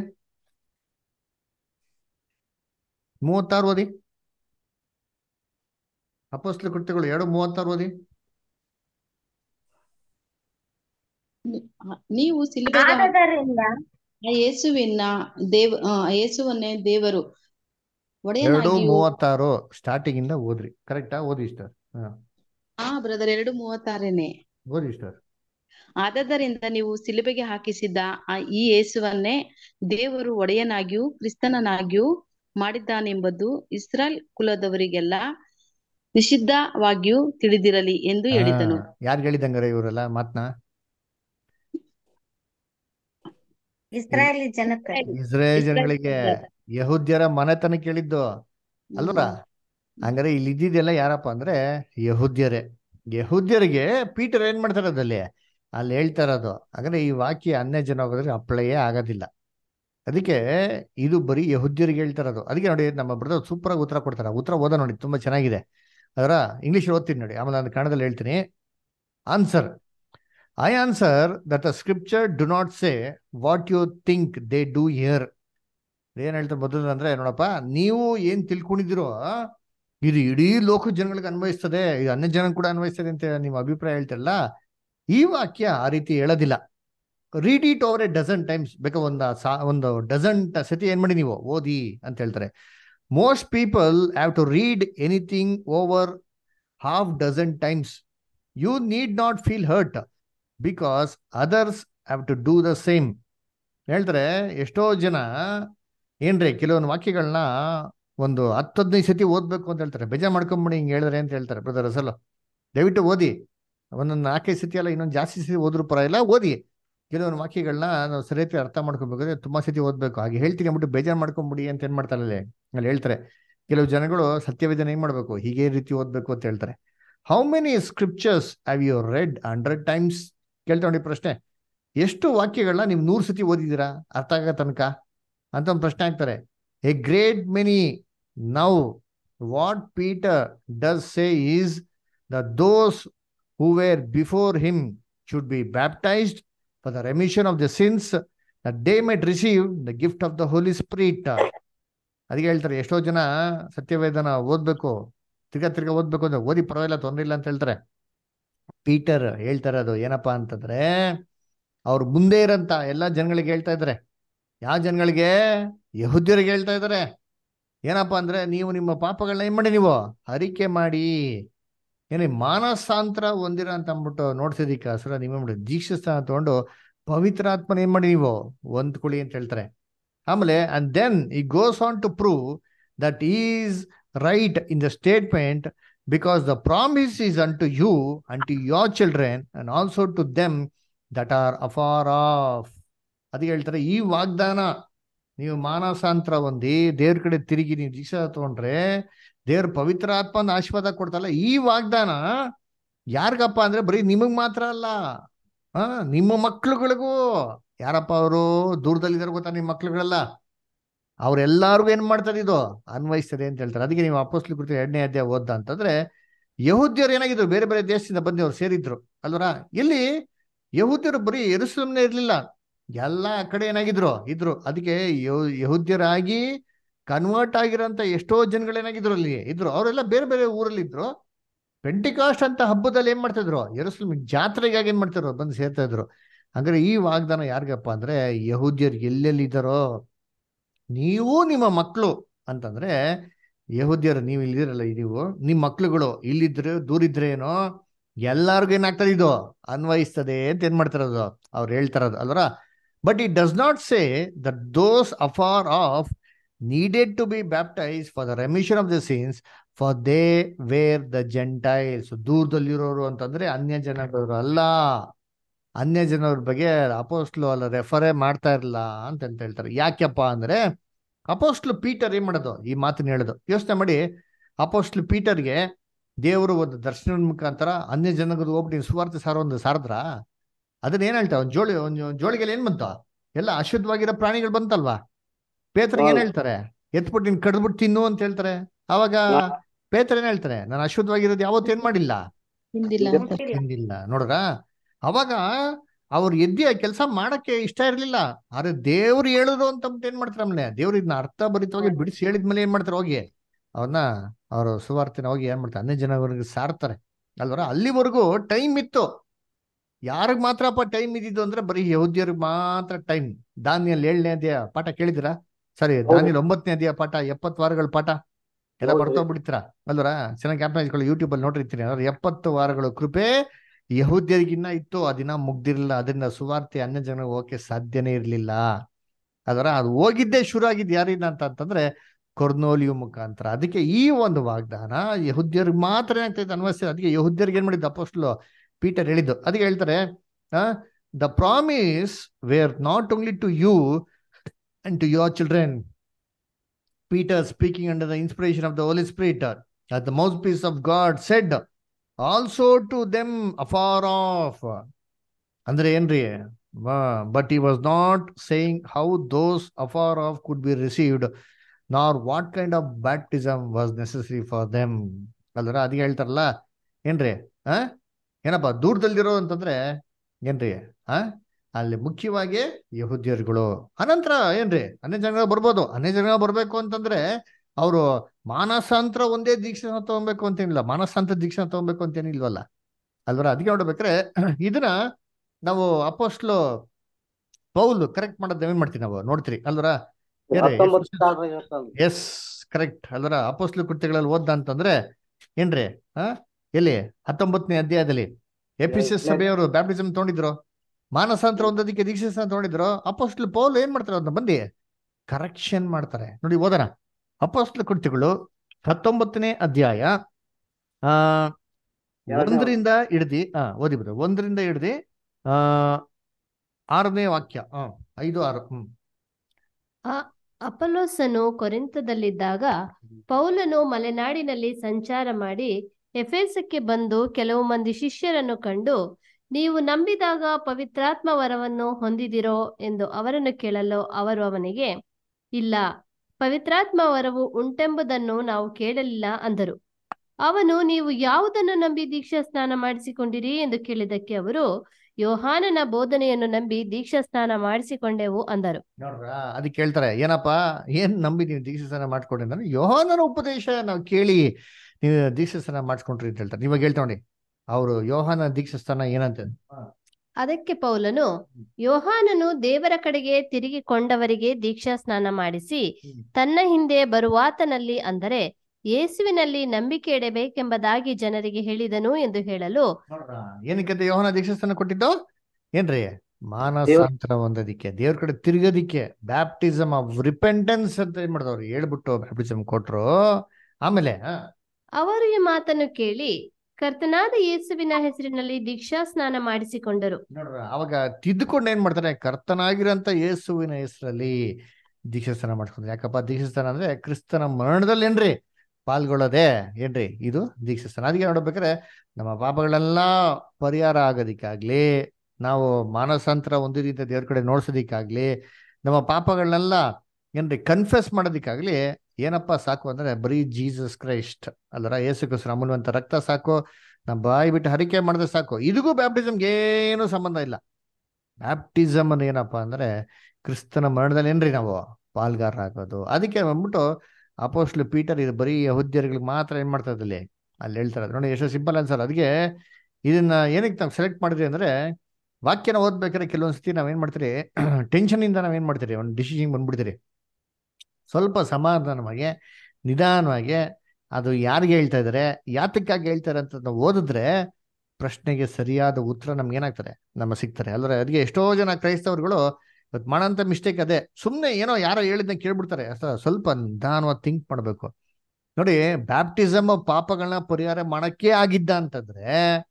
ಮೂವತ್ತಾರು ಓದಿ ಅಪೋಸ್ಲ ಕೃತ್ಯಗಳು ಎರಡು ಮೂವತ್ತಾರು ಓದಿ ನೀವು ಸಿಲುಬೆಗೆ ಹಾಕಿ- ಆದದರಿಂದ ಆ ಯೇಸುವಿನ ದೇವ ಆ, ಯೇಸುವನ್ನೇ ದೇವರು ಎರಡು ಒಡೆಯನಾಗಿಯೂ ಮೂವತ್ತಾರು ಸ್ಟಾರ್ಟಿಂಗ್ ಇಂದ ಓದ್ರಿ ಕರೆಕ್ಟಾ ಓದಿ ಸರ್ ಹಾ ಆ ಬ್ರದರ್ ಎರಡು ಮೂವತ್ತಾರನೇ ಓದಿ ಸರ್ ಆದದರಿಂದ ನೀವು ಸಿಲುಬೆಗೆ ಹಾಕಿಸಿದ್ದ ಆ ಈ ಯೇಸುವನ್ನೇ ದೇವರು ಒಡೆಯನಾಗಿಯೂ ಕ್ರಿಸ್ತನನಾಗಿಯೂ ಮಾಡಿದ್ದಾನೆಂಬುದು ಇಸ್ರಾಯೇಲ್ ಕುಲದವರಿಗೆಲ್ಲ ನಿಷಿದ್ಧವಾಗಿಯೂ ತಿಳಿದಿರಲಿ ಎಂದು ಹೇಳಿದನು ಯಾರು ಹೇಳಿದಂಗಾರೆ ಇವರೆಲ್ಲ ಮಾತ್ನ ಇಸ್ರಾಯೇಲಿ ಜನಕ್ಕೆ ಇಸ್ರೇಲ್ ಜನಗಳಿಗೆ ಯಹೂದ್ಯರ ಮನೆತನ ಕೇಳಿದ್ದು ಅಲ್ವರ ಹಂಗಾರೆ ಇಲ್ಲಿ ಇದ್ದಿದ್ದೆಲ್ಲ ಯಾರಪ್ಪ ಅಂದ್ರೆ ಯಹೂದ್ಯರೇ ಯಹೂದ್ಯರಿಗೆ ಪೀಟರ್ ಏನ್ ಮಾಡ್ತಾರೆ ಅದಲ್ಲಿ ಅಲ್ಲಿ ಹೇಳ್ತಾ ಇರೋದು ಹಾಗಾದ್ರೆ ಈ ವಾಕ್ಯ ಅನ್ಯ ಜನ ಹೋಗೋದ್ರೆ ಅಪ್ಲೈಯೇ ಆಗೋದಿಲ್ಲ ಅದಕ್ಕೆ ಇದು ಬರೀ ಯಹೂದ್ಯರಿಗೆ ಹೇಳ್ತಾ ಇರೋದು ಅದಕ್ಕೆ ನೋಡಿ ನಮ್ಮ ಬ್ರದರ್ ಸೂಪರ್ ಆಗಿ ಉತ್ತರ ಕೊಡ್ತಾರೆ ಆ ಉತ್ತರ ಓದ ನೋಡಿ ತುಂಬಾ ಚೆನ್ನಾಗಿದೆ ಅದರ ಇಂಗ್ಲಿಷ್ ಓದ್ತೀನಿ ನೋಡಿ ಆಮೇಲೆ ನಾನು ಕನ್ನಡದಲ್ಲಿ ಹೇಳ್ತೀನಿ answer I answer that the scripture do not say what you think they do here ಏನ್ ಹೇಳ್ತಾರೆ ಮೊದಲು ಅಂದ್ರೆ ನೋಡಪ್ಪ ನೀವು ಏನ್ ತಿಳ್ಕೊಂಡಿದಿರೋ ಇದು ಇಡೀ ಲೋಕ ಜನಗಳಿಗೆ ಅನ್ವಯಿಸ್ತದೆ ಇದು ಅನ್ಯ ಜನ ಕೂಡ ಅನ್ವಯಿಸ್ತದೆ ಅಂತ ನಿಮ್ಮ ಅಭಿಪ್ರಾಯ ಹೇಳ್ತಿರಲ್ಲ ಈ ವಾಕ್ಯ ಆ ರೀತಿ ಹೇಳೋದಿಲ್ಲ read it over a dozen times ಬೇಕಾ ಒಂದು ಸಾ ಒಂದು ಡಜನ್ ಸತಿ ಏನ್ ಮಾಡಿ ನೀವು ಓದಿ ಅಂತ ಹೇಳ್ತಾರೆ most people have to read anything over half dozen times you need not feel hurt because others have to do the same ಹೇಳ್ತಾರೆ ಎಷ್ಟೋ ಜನ ಏನ್ರಿ ಕೆಲವೊಂದು ವಾಕ್ಯಗಳನ್ನ ಒಂದು ಹತ್ತು ಹದಿನೈದು ಸತಿ ಓದ್ಬೇಕು ಅಂತ ಹೇಳ್ತಾರೆ ಬೇಜಾರ್ ಮಾಡ್ಕೊಂಬಿಡಿ ಹಿಂಗೆ ಹೇಳಿದ್ರೆ ಅಂತ ಹೇಳ್ತಾರೆ ಬ್ರದರ್ ಅಸಲ್ ದಯವಿಟ್ಟು ಓದಿ ಒಂದೊಂದು ನಾಲ್ಕೈದು ಸತಿ ಅಲ್ಲ ಇನ್ನೊಂದು ಜಾಸ್ತಿ ಸತಿ ಓದ್ರೂ ಪರವಾಗಿಲ್ಲ ಓದಿ ಕೆಲವೊಂದು ವಾಕ್ಯಗಳನ್ನ ನಾವು ಸರಿಯಾಗಿ ಅರ್ಥ ಮಾಡ್ಕೊಬೇಕಾದ್ರೆ ತುಂಬಾ ಸತಿ ಓದ್ಬೇಕು ಹಾಗೆ ಹೇಳ್ತೀನಿ ಅಂದ್ಬಿಟ್ಟು ಬೇಜಾರ್ ಮಾಡ್ಕೊಂಬಿಡಿ ಅಂತ ಏನ್ ಮಾಡ್ತಾರೆ ಅಲ್ಲಿ ಅಲ್ಲಿ ಹೇಳ್ತಾರೆ ಕೆಲವು ಜನಗಳು ಸತ್ಯವೇದನ ಏನ್ ಮಾಡ್ಬೇಕು ಹೀಗೆ ರೀತಿ ಓದ್ಬೇಕು ಅಂತ ಹೇಳ್ತಾರೆ how many scriptures have you read hundred times ಕೇಳ್ತಾ ನೋಡಿ ಪ್ರಶ್ನೆ ಎಷ್ಟು ವಾಕ್ಯಗಳನ್ನ ನೀವು ನೂರು ಸತಿ ಓದಿದ್ದೀರಾ ಅರ್ಥ ಆಗೋ ತನಕ ಅಂತ ಒಂದು ಪ್ರಶ್ನೆ ಹಾಕ್ತಾರೆ a great many now what Peter does say is the those who were before him should be baptised for the remission of the sins that they might receive the gift of the Holy Spirit ಅದಕ್ಕೆ ಹೇಳ್ತಾರೆ ಎಷ್ಟೋ ಜನ ಸತ್ಯವೇದನ ಓದ್ಬೇಕು ತಿರ್ಗಾ ತಿರ್ಗಾ ಓದ್ಬೇಕು ಅಂದ್ರೆ ಓದಿ ಪರವಾಗಿಲ್ಲ ತೊಂದ್ರೆ ಇಲ್ಲ ಅಂತ ಹೇಳ್ತಾರೆ ಪೀಟರ್ ಹೇಳ್ತಾರೆ ಅದು ಏನಪ್ಪಾ ಅಂತಂದ್ರೆ ಅವ್ರು ಮುಂದೆ ಇರಂತ ಎಲ್ಲಾ ಜನಗಳಿಗೆ ಹೇಳ್ತಾ ಇದ್ದಾರೆ ಯಾವ ಜನಗಳಿಗೆ ಯಹುದ್ಯರಿಗೆ ಹೇಳ್ತಾ ಇದ್ದಾರೆ ಏನಪ್ಪಾ ಅಂದ್ರೆ ನೀವು ನಿಮ್ಮ ಪಾಪಗಳನ್ನ ಏನ್ ಮಾಡಿ ನೀವು ಹರಿಕೆ ಮಾಡಿ ಏನೇ ಮಾನಸಾಂತರ ಹೊಂದಿರ ಅಂತ ಅಂದ್ಬಿಟ್ಟು ನೋಡ್ಸಿದಿಕ್ಕ ಹಸ್ರ ನೀವೇ ಮಾಡಿ ದೀಕ್ಷಾಸ್ಥಾನ ತಗೊಂಡು ಪವಿತ್ರಾತ್ಮನ ಏನ್ ಮಾಡಿ ನೀವು ಹೊಂದ್ಕೊಳ್ಳಿ ಅಂತ ಹೇಳ್ತಾರೆ ಆಮೇಲೆ and then he goes on to prove that is right in the statement because the promise is unto you and to your children and also to them that are afar off ಅದಕ್ಕೆ ಹೇಳ್ತಾರೆ ಈ ವಾಗ್ದಾನ ನೀವು ಮಾನಸಾಂತರ ಹೊಂದಿ ದೇವ್ರ ಕಡೆ ತಿರುಗಿ ನೀವು ದೀಕ್ಷಾ ತಗೊಂಡ್ರೆ ದೇವ್ರ ಪವಿತ್ರ ಆತ್ಮನ ಆಶೀರ್ವಾದ ಕೊಡ್ತಲ್ಲ ಈ ವಾಗ್ದಾನ ಯಾರಿಗಪ್ಪ ಅಂದ್ರೆ ಬರೀ ನಿಮಗ್ ಮಾತ್ರ ಅಲ್ಲ ಆ ನಿಮ್ಮ ಮಕ್ಳುಗಳಿಗೂ ಯಾರಪ್ಪ ಅವರು ದೂರದಲ್ಲಿದ್ದಾರೆ ಗೊತ್ತಾ ನಿಮ್ಮ ಮಕ್ಳುಗಳೆಲ್ಲ ಅವ್ರೆಲ್ಲಾರ್ಗು ಏನ್ ಮಾಡ್ತಾರೆ ಇದು ಅನ್ವಯಿಸ್ತದೆ ಅಂತ ಹೇಳ್ತಾರೆ ಅದಕ್ಕೆ ನೀವು ಅಪೋಸ್ಲಿ ಕುರಿತು ಎರಡನೇ ಅಧ್ಯಾಯ ಓದ್ದ ಅಂತಂದ್ರೆ ಯಹೂದ್ಯರು ಏನಾಗಿದ್ರು ಬೇರೆ ಬೇರೆ ದೇಶದಿಂದ ಬಂದು ಅವ್ರು ಸೇರಿದ್ರು ಅಲ್ವರ ಇಲ್ಲಿ ಯಹೂದ್ಯರು ಬರೀ ಎರುಸಲಮ್ನೇ ಇರ್ಲಿಲ್ಲ ಎಲ್ಲಾ ಕಡೆ ಏನಾಗಿದ್ರು ಇದ್ರು ಅದಕ್ಕೆ ಯಹೂದ್ಯರಾಗಿ ಕನ್ವರ್ಟ್ ಆಗಿರೋಂಥ ಎಷ್ಟೋ ಜನಗಳೇನಾಗಿದ್ರು ಅಲ್ಲಿ ಇದ್ರು ಅವರೆಲ್ಲ ಬೇರೆ ಬೇರೆ ಊರಲ್ಲಿ ಇದ್ರು ಪೆಂಟಿಕಾಸ್ಟ್ ಅಂತ ಹಬ್ಬದಲ್ಲಿ ಏನ್ ಮಾಡ್ತಾ ಇದ್ರು ಎರಸ್ಲಮ್ ಜಾತ್ರೆಗಾಗಿ ಏನ್ ಮಾಡ್ತಿದ್ರು ಬಂದು ಸೇರ್ತಾ ಇದ್ರು ಹಂಗಾರೆ ಈ ವಾಗ್ದಾನ ಯಾರಿಗಪ್ಪ ಅಂದ್ರೆ ಯಹೂದ್ಯರು ಎಲ್ಲೆಲ್ಲಿ ಇದ್ದಾರೋ ನೀವು ನಿಮ್ಮ ಮಕ್ಕಳು ಅಂತಂದ್ರೆ ಯಹೂದ್ಯರು ನೀವು ಇಲ್ಲಿರಲ್ಲ ನೀವು ನಿಮ್ಮ ಮಕ್ಳುಗಳು ಇಲ್ಲಿದ್ರೆ ದೂರಿದ್ರೆ ಏನೋ ಎಲ್ಲಾರ್ಗು ಏನಾಗ್ತದೆ ಇದು ಅನ್ವಯಿಸ್ತದೆ ಅಂತ ಏನ್ ಮಾಡ್ತಿರೋದು ಅವ್ರು ಹೇಳ್ತಾರದು ಅಲ್ವರ but it does not say that those afar off needed to be baptise for the remission of the sins for they were the Gentiles ದೂರದಲ್ಲಿರೋರು ಅಂತಂದ್ರೆ ಅನ್ಯ ಜನಗಳು ಅಲ್ಲ ಅನ್ಯ ಜನರ ಬಗ್ಗೆ ಅಪೋಸ್ಟ್ಲು ಅಲ್ಲ ರೆಫರೇ ಮಾಡ್ತಾ ಇರಲ್ಲ ಅಂತ ಅಂತ ಹೇಳ್ತಾರೆ ಯಾಕೆಪ್ಪ ಅಂದ್ರೆ ಅಪೋಸ್ಟ್ಲು ಪೀಟರ್ ಏನ್ ಮಾಡೋದು ಈ ಮಾತನ್ನ ಹೇಳೋದು ಯೋಚನೆ ಮಾಡಿ ಅಪೋಸ್ಟ್ಲು ಪೀಟರ್ಗೆ ದೇವರು ಒಂದು ದರ್ಶನದ ಮುಖಾಂತರ ಅನ್ಯ ಜನಗದ ಹೋಗ್ಬಿಟ್ಟು ಸುವಾರ್ತೆ ಸಾರ ಒಂದು ಸಾರದ್ರ ಅದನ್ನ ಏನ್ ಹೇಳ್ತಾವ ಒಂದ್ ಜೋಳಿ ಒಂದ್ ಜೋಳಿಗೆಲ್ಲ ಏನ್ ಬಂತ ಎಲ್ಲ ಅಶುದ್ಧವಾಗಿರೋ ಪ್ರಾಣಿಗಳು ಬಂತಲ್ವಾ ಪೇತ್ರಿಗೆ ಏನ್ ಹೇಳ್ತಾರೆ ಎತ್ಬಿಟ್ಟು ನೀನ್ ಕಡ್ದ್ಬಿಟ್ಟು ತಿನ್ನು ಅಂತ ಹೇಳ್ತಾರೆ ಅವಾಗ ಪೇತ್ರ ಏನ್ ಹೇಳ್ತಾರೆ ನಾನು ಅಶುದ್ಧವಾಗಿರೋದು ಯಾವತ್ತೂ ಏನ್ ಮಾಡಿಲ್ಲ ಹಿಂದಿಲ್ಲ ಅಂತ ಹಿಂದಿಲ್ಲ ನೋಡ್ರ ಅವಾಗ ಅವ್ರು ಎದ್ದಿ ಆ ಕೆಲಸ ಮಾಡಕ್ಕೆ ಇಷ್ಟ ಇರ್ಲಿಲ್ಲ ಆದ್ರೆ ದೇವ್ರು ಹೇಳಿದ್ರು ಅಂತ ಅಂದ್ಬಿಟ್ಟು ಏನ್ ಮಾಡ್ತಾರೆ ಆಮೇಲೆ ದೇವ್ರು ಇದನ್ನ ಅರ್ಥಭರಿತವಾಗಿ ಬಿಡಿಸಿ ಹೇಳಿದ್ಮೇಲೆ ಏನ್ ಮಾಡ್ತಾರೆ ಹೋಗಿ ಅವ್ರನ್ನ ಅವರು ಸುವಾರ್ತೆನ ಹೋಗಿ ಏನ್ ಮಾಡ್ತಾರೆ ಅನ್ಯ ಜನವರೆಗೆ ಸಾರ್ತಾರೆ ಅಲ್ವರ ಅಲ್ಲಿವರೆಗೂ ಟೈಮ್ ಇತ್ತು ಯಾರಿಗ್ ಮಾತ್ರಪ್ಪ ಟೈಮ್ ಇದ್ದಿದ್ದು ಅಂದ್ರೆ ಬರೀ ಯಹೂದ್ಯರಿಗೆ ಮಾತ್ರ ಟೈಮ್ ದಾನಿಯಲ್ಲಿ ಏಳನೇ ಅಧ್ಯಾಯ ಪಾಠ ಕೇಳಿದಿರಾ ಸರಿ ದಾನಿಯಲ್ಲಿ ಒಂಬತ್ತನೇ ಅಧ್ಯಾಯ ಪಾಠ ಎಪ್ಪತ್ತು ವಾರಗಳ ಪಾಠ ಎಲ್ಲ ಹೌದು. ಬರ್ತೋಗ್ಬಿಡ್ತೀರಾ ಅಲ್ವರ ಚೆನ್ನಾಗಿ ಜ್ಞಾಪನ ಇಟ್ಕೊಳ್ಳಿ ಯೂಟ್ಯೂಬ್ ಅಲ್ಲಿ ನೋಡಿರ್ತೀನಿ ಅವ್ರ ಎಪ್ಪತ್ತು ವಾರಗಳ ಕೃಪೆ ಯಹೂದ್ಯರಿಗಿನ್ನ ಇತ್ತು ಆ ದಿನ ಮುಗ್ದಿರ್ಲಿಲ್ಲ ಅದರಿಂದ ಸುವಾರ್ತೆ ಅನ್ಯ ಜನ ಹೋಗಕ್ಕೆ ಸಾಧ್ಯನೇ ಇರ್ಲಿಲ್ಲ ಅದರ ಅದು ಹೋಗಿದ್ದೇ ಶುರು ಆಗಿದ್ದು ಯಾರಿಂದ ಅಂತ ಅಂತಂದ್ರೆ ಕೊರ್ನೋಲಿಯು ಮುಖಾಂತರ ಅದಕ್ಕೆ ಈ ಒಂದು ವಾಗ್ದಾನ ಯಹುದ್ಯರಿಗೆ ಮಾತ್ರ ಏನಾಗ್ತೈತೆ ಅನ್ವಯಿಸ್ತದೆ ಅದಕ್ಕೆ ಯಹುದ್ಯರಿಗೆ ಏನ್ ಮಾಡಿದ್ದು ಅಪೋಸ್ಟ್ಲು ಪೀಟರ್ ಹೇಳಿದ್ದು ಅದಕ್ಕೆ ಹೇಳ್ತಾರೆ the promise were not only to you and to your children Peter, speaking under the inspiration of the Holy Spirit, at the mouthpiece of God, said, also to them afar off. ಅಂದ್ರೆ ಏನ್ರಿ but he was not saying how those afar off could be received nor what kind of baptism was necessary for them ಅಲ್ದ್ರ ಅದಕ್ಕೆ ಹೇಳ್ತಾರಲ್ಲ ಏನ್ರಿ ಆ ಏನಪ್ಪ ದೂರದಲ್ಲಿರೋ ಅಂತಂದ್ರೆ ಏನ್ರಿ ಆ ಅಲ್ಲಿ ಮುಖ್ಯವಾಗಿ ಯಹುದ್ಯರುಗಳು ಅನಂತರ ಏನ್ರಿ ಅನ್ಯ ಜನ ಬರ್ಬೋದು ಅನ್ಯ ಜನ ಬರ್ಬೇಕು ಅಂತಂದ್ರೆ ಅವರು ಮಾನಸಾಂತರ ಒಂದೇ ದೀಕ್ಷೆ ತಗೊಬೇಕು ಅಂತೇನಿಲ್ಲ ಮಾನಸಾಂತರ ದೀಕ್ಷೆ ತಗೊಬೇಕು ಅಂತೇನಿಲ್ವಲ್ಲ ಅಲ್ವರ ಅದಕ್ಕೆ ನೋಡ್ಬೇಕ್ರೆ ಇದನ್ನ ನಾವು ಅಪೋಸ್ಟ್ಲು ಪೌಲ್ ಕರೆಕ್ಟ್ ಮಾಡೋದ್ ಏನ್ ಮಾಡ್ತೀವಿ ನಾವು ನೋಡ್ತೀರಿ ಅಲ್ವರ ಹತ್ತೊಂಬತ್ತು ಸಾವಿರ ಹೇಳ್ತಾನೆ ಎಸ್ ಕರೆಕ್ಟ್ ಅಲ್ವರ ಅಪೋಸ್ಟ್ಲು ಕೃತ್ಯಗಳಲ್ಲಿ ಓದ್ದ ಅಂತಂದ್ರೆ ಏನ್ರಿ ಆ ಎಲ್ಲಿ ಹತ್ತೊಂಬತ್ತನೇ ಅಧ್ಯಾಯದಲ್ಲಿ ಎಪಿಸಿಎಸ್ ಸಭೆಯವರು ಬ್ಯಾಪ್ಟಿಸಮ್ ತಗೊಂಡಿದ್ರು ಮಾನಸಾಂತರ ಒಂದೋದಕ್ಕೆ ದೀಕ್ಷೆ ತಗೊಂಡಿದ್ರು ಅಪೋಸ್ಟ್ಲು ಪೌಲ್ ಏನ್ ಮಾಡ್ತಾರೆ ಅದನ್ನ ಬಂದು ಕರೆಕ್ಷನ್ ಮಾಡ್ತಾರೆ ನೋಡಿ ಓದೋಣ ಅಪೋಸ್ಟ್ಲ ಕೃತ್ಯಗಳು ಹತ್ತೊಂಬತ್ತನೇ ಅಧ್ಯಾಯ ಆ ಎರಡನೇ ಒಂದರಿಂದ ಹಿಡ್ದಿ ಆ ಓದಿ ಬಿಡು ಒಂದರಿಂದ ಹಿಡ್ದಿ ಆ ಆರನೇ ವಾಕ್ಯ ಹ ಐದು ಆರು ಹ್ಮ್ ಆ ಅಪಲೋಸನು ಕೊರಿಂಥದಲ್ಲಿದ್ದಾಗ ಪೌಲನು ಮಲೆನಾಡಿನಲ್ಲಿ ಸಂಚಾರ ಮಾಡಿ ಎಫೆಸಕ್ಕೆ ಬಂದು ಕೆಲವು ಮಂದಿ ಶಿಷ್ಯರನ್ನು ಕಂಡು ನೀವು ನಂಬಿದಾಗ ಪವಿತ್ರಾತ್ಮ ವರವನ್ನು ಹೊಂದಿದಿರೋ ಎಂದು ಅವರನ್ನು ಕೇಳಲು ಅವರು ಅವನಿಗೆ ಇಲ್ಲ ಪವಿತ್ರಾತ್ಮ ವರವು ಉಂಟೆಂಬುದನ್ನು ನಾವು ಕೇಳಲಿಲ್ಲ ಅಂದರು ಅವನು ನೀವು ಯಾವುದನ್ನು ನಂಬಿ ದೀಕ್ಷಾ ಸ್ನಾನ ಮಾಡಿಸಿಕೊಂಡಿರಿ ಎಂದು ಕೇಳಿದ್ದಕ್ಕೆ ಅವರು ಯೋಹಾನನ ಬೋಧನೆಯನ್ನು ನಂಬಿ ದೀಕ್ಷಾ ಸ್ನಾನ ಮಾಡಿಸಿಕೊಂಡೆವು ಅಂದರು ನೋಡ್ರ ಅದಕ್ಕೆ ಕೇಳ್ತಾರೆ ಏನಪ್ಪಾ ಏನ್ ನಂಬಿ ನೀವು ದೀಕ್ಷೆ ಸ್ನಾನ ಮಾಡ್ಕೊಂಡ್ರಿ ಅಂದ್ರೆ ಯೋಹಾನನ ಉಪದೇಶ ನಾವು ಕೇಳಿ ನೀವು ದೀಕ್ಷೆ ಸ್ನಾನ ಮಾಡ್ಕೊಂಡ್ರಿ ಅಂತ ಹೇಳ್ತಾರೆ ಇವಾಗ ಹೇಳ್ತಾ ನೋಡಿ ಅವರು ಯೋಹಾನ ದೀಕ್ಷಾ ಸ್ನಾನ ಏನಂತ ಅದಕ್ಕೆ ಪೌಲನು ಯೋಹಾನನು ದೇವರ ಕಡೆಗೆ ತಿರುಗಿಕೊಂಡವರಿಗೆ ದೀಕ್ಷಾ ಸ್ನಾನ ಮಾಡಿಸಿ ತನ್ನ ಹಿಂದೆ ಬರುವಾತನಲ್ಲಿ ಅಂದರೆ ಯೇಸುವಿನಲ್ಲಿ ನಂಬಿಕೆ ಇಡಬೇಕೆಂಬುದಾಗಿ ಜನರಿಗೆ ಹೇಳಿದನು ಎಂದು ಹೇಳಲು ನೋಡ್ರ ಏನಕ್ಕೆ ಯೋಹಾನ ದೀಕ್ಷಾ ಸ್ನಾನ ಕೊಟ್ಟಿದ್ದು ಏನ್ರಿ ಮಾನಸಾಂತರ ಹೊಂದೋದಿಕ್ಕೆ ದೇವ್ರ ಕಡೆ ತಿರ್ಗೋದಿಕ್ಕೆ ಬ್ಯಾಪ್ಟಿಸಮ್ ಆಫ್ ರಿಪೆಂಟೆನ್ಸ್ ಅಂತ ಏನ್ ಮಾಡಿದವ್ರು ಹೇಳ್ಬಿಟ್ಟು ಬ್ಯಾಪ್ಟಿಸಮ್ ಕೊಟ್ರು ಆಮೇಲೆ ಆ, ಅವರು ಈ ಮಾತನ್ನು ಕೇಳಿ ಕರ್ತನಾದ ಯೇಸುವಿನ ಹೆಸರಿನಲ್ಲಿ ದೀಕ್ಷಾ ಸ್ನಾನ ಮಾಡಿಸಿಕೊಂಡರು ನೋಡ್ರ ಅವಾಗ ತಿದ್ದುಕೊಂಡು ಏನ್ ಮಾಡ್ತಾರೆ ಕರ್ತನಾಗಿರೋಂಥ ಯೇಸುವಿನ ಹೆಸರಲ್ಲಿ ದೀಕ್ಷಾಸ್ನಾನ ಮಾಡ್ಕೊಂಡ್ರೆ ಯಾಕಪ್ಪ ದೀಕ್ಷಾಸ್ನಾನ ಅಂದ್ರೆ ಕ್ರಿಸ್ತನ ಮರಣದಲ್ಲಿ ಏನ್ರಿ ಪಾಲ್ಗೊಳ್ಳೋದೇ ಏನ್ರಿ ಇದು ದೀಕ್ಷಾಸ್ನಾನ ಅದಕ್ಕೆ ನೋಡ್ಬೇಕಾದ್ರೆ ನಮ್ಮ ಪಾಪಗಳೆಲ್ಲ ಪರಿಹಾರ ಆಗೋದಿಕ್ಕಾಗ್ಲಿ ನಾವು ಮಾನಸಾಂತರ ಹೊಂದಿದಂತ ದೇವ್ರ ಕಡೆ ನೋಡ್ಸೋದಿಕ್ಕಾಗ್ಲಿ ನಮ್ಮ ಪಾಪಗಳನ್ನೆಲ್ಲ ಏನ್ರಿ ಕನ್ಫೆಸ್ ಮಾಡೋದಿಕ್ಕಾಗ್ಲಿ ಏನಪ್ಪ ಸಾಕು ಅಂದ್ರೆ ಬರೀ ಜೀಸಸ್ ಕ್ರೈಸ್ಟ್ ಅಲ್ಲರ ಯೇಸು ಕ್ರಿಸ್ತ ಅಮೂಲ್ಯವಂತ ರಕ್ತ ಸಾಕು ನಮ್ಮ ಬಾಯಿ ಬಿಟ್ಟು ಹರಿಕೆ ಮಾಡಿದ್ರೆ ಸಾಕು ಇದಕ್ಕೂ ಬ್ಯಾಪ್ಟಿಸಮ್ಗೆ ಏನು ಸಂಬಂಧ ಇಲ್ಲ ಬ್ಯಾಪ್ಟಿಸಮ್ ಅಂದ್ರೆ ಏನಪ್ಪಾ ಅಂದ್ರೆ ಕ್ರಿಸ್ತನ ಮರಣದಲ್ಲಿ ಏನ್ರಿ ನಾವು ಪಾಲ್ಗಾರರಾಗೋದು ಅದಕ್ಕೆ ಬಂದ್ಬಿಟ್ಟು ಅಪೋಸ್ಟ್ಲು ಪೀಟರ್ ಇದು ಬರೀ ಯಹುದ್ಯರಿಗೆ ಮಾತ್ರ ಏನ್ ಮಾಡ್ತಾ ಇದ್ದಲ್ಲಿ ಅಲ್ಲಿ ಹೇಳ್ತಾರೆ ನೋಡಿ ಎಷ್ಟು ಸಿಂಪಲ್ ಅನ್ಸರ್ ಅದಕ್ಕೆ ಇದನ್ನ ಏನಕ್ಕೆ ನಾವು ಸೆಲೆಕ್ಟ್ ಮಾಡಿದ್ರಿ ಅಂದ್ರೆ ವಾಕ್ಯನ ಓದ್ಬೇಕಾದ್ರೆ ಕೆಲವೊಂದ್ಸತಿ ನಾವೇನ್ ಮಾಡ್ತೀರಿ ಟೆನ್ಷನ್ ಇಂದ ನಾವೇನ್ ಮಾಡ್ತೀರಿ ಒಂದು ಡಿಸಿಷನ್ ಬಂದ್ಬಿಡ್ತೀರಿ ಸ್ವಲ್ಪ ಸಮಾಧಾನವಾಗಿ ನಿಧಾನವಾಗಿ ಅದು ಯಾರಿಗೆ ಹೇಳ್ತಾ ಇದ್ದಾರೆ ಯಾತಕ್ಕಾಗಿ ಹೇಳ್ತಾರೆ ಅಂತ ನಾವು ಓದಿದ್ರೆ ಪ್ರಶ್ನೆಗೆ ಸರಿಯಾದ ಉತ್ತರ ನಮ್ಗೆ ಏನಾಗ್ತದೆ ನಮ್ಮ ಸಿಗ್ತಾರೆ ಅಲ್ಲರ ಅದಕ್ಕೆ ಎಷ್ಟೋ ಜನ ಕ್ರೈಸ್ತವರುಗಳು ಇವತ್ತು ಮಾಡೋಂಥ ಮಿಸ್ಟೇಕ್ ಅದೇ ಸುಮ್ಮನೆ ಏನೋ ಯಾರೋ ಹೇಳಿದ್ನ ಕೇಳ್ಬಿಡ್ತಾರೆ ಅಷ್ಟ ಸ್ವಲ್ಪ ನಿಧಾನವಾಗಿ ಥಿಂಕ್ ಮಾಡಬೇಕು ನೋಡಿ ಬ್ಯಾಪ್ಟಿಸಮ್ ಪಾಪಗಳನ್ನ ಪರಿಹಾರ ಮಾಡಕ್ಕೆ ಆಗಿದ್ದ ಅಂತಂದ್ರೆ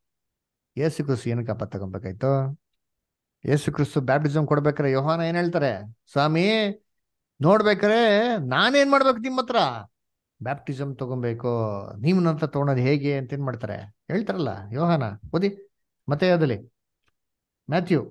ಯೇಸು ಕ್ರಿಸ್ತು ಏನಕ್ಕಪ್ಪ ತಗೊಬೇಕಾಯ್ತು ಯೇಸು ಕ್ರಿಸ್ತು ಬ್ಯಾಪ್ಟಿಸಮ್ ಕೊಡ್ಬೇಕಾರೆ ಯೋಹಾನ ಏನ್ ಹೇಳ್ತಾರೆ ಸ್ವಾಮಿ ನೋಡ್ಬೇಕಾರೆ ನಾನೇನ್ ಮಾಡ್ಬೇಕು ನಿಮ್ಮ ಹತ್ರ ಬ್ಯಾಪ್ಟಿಸಮ್ ತಗೊಬೇಕು ನೀವು ನನ್ನ ಹತ್ರ ತಗೊಳೋದು ಹೇಗೆ ಅಂತ ಏನ್ ಮಾಡ್ತಾರೆ ಹೇಳ್ತಾರಲ್ಲ ಯೋಹಾನ ಓದಿ ಮತ್ತೆ ಯಾವ್ದಲ್ಲಿ ಮ್ಯಾಥ್ಯೂ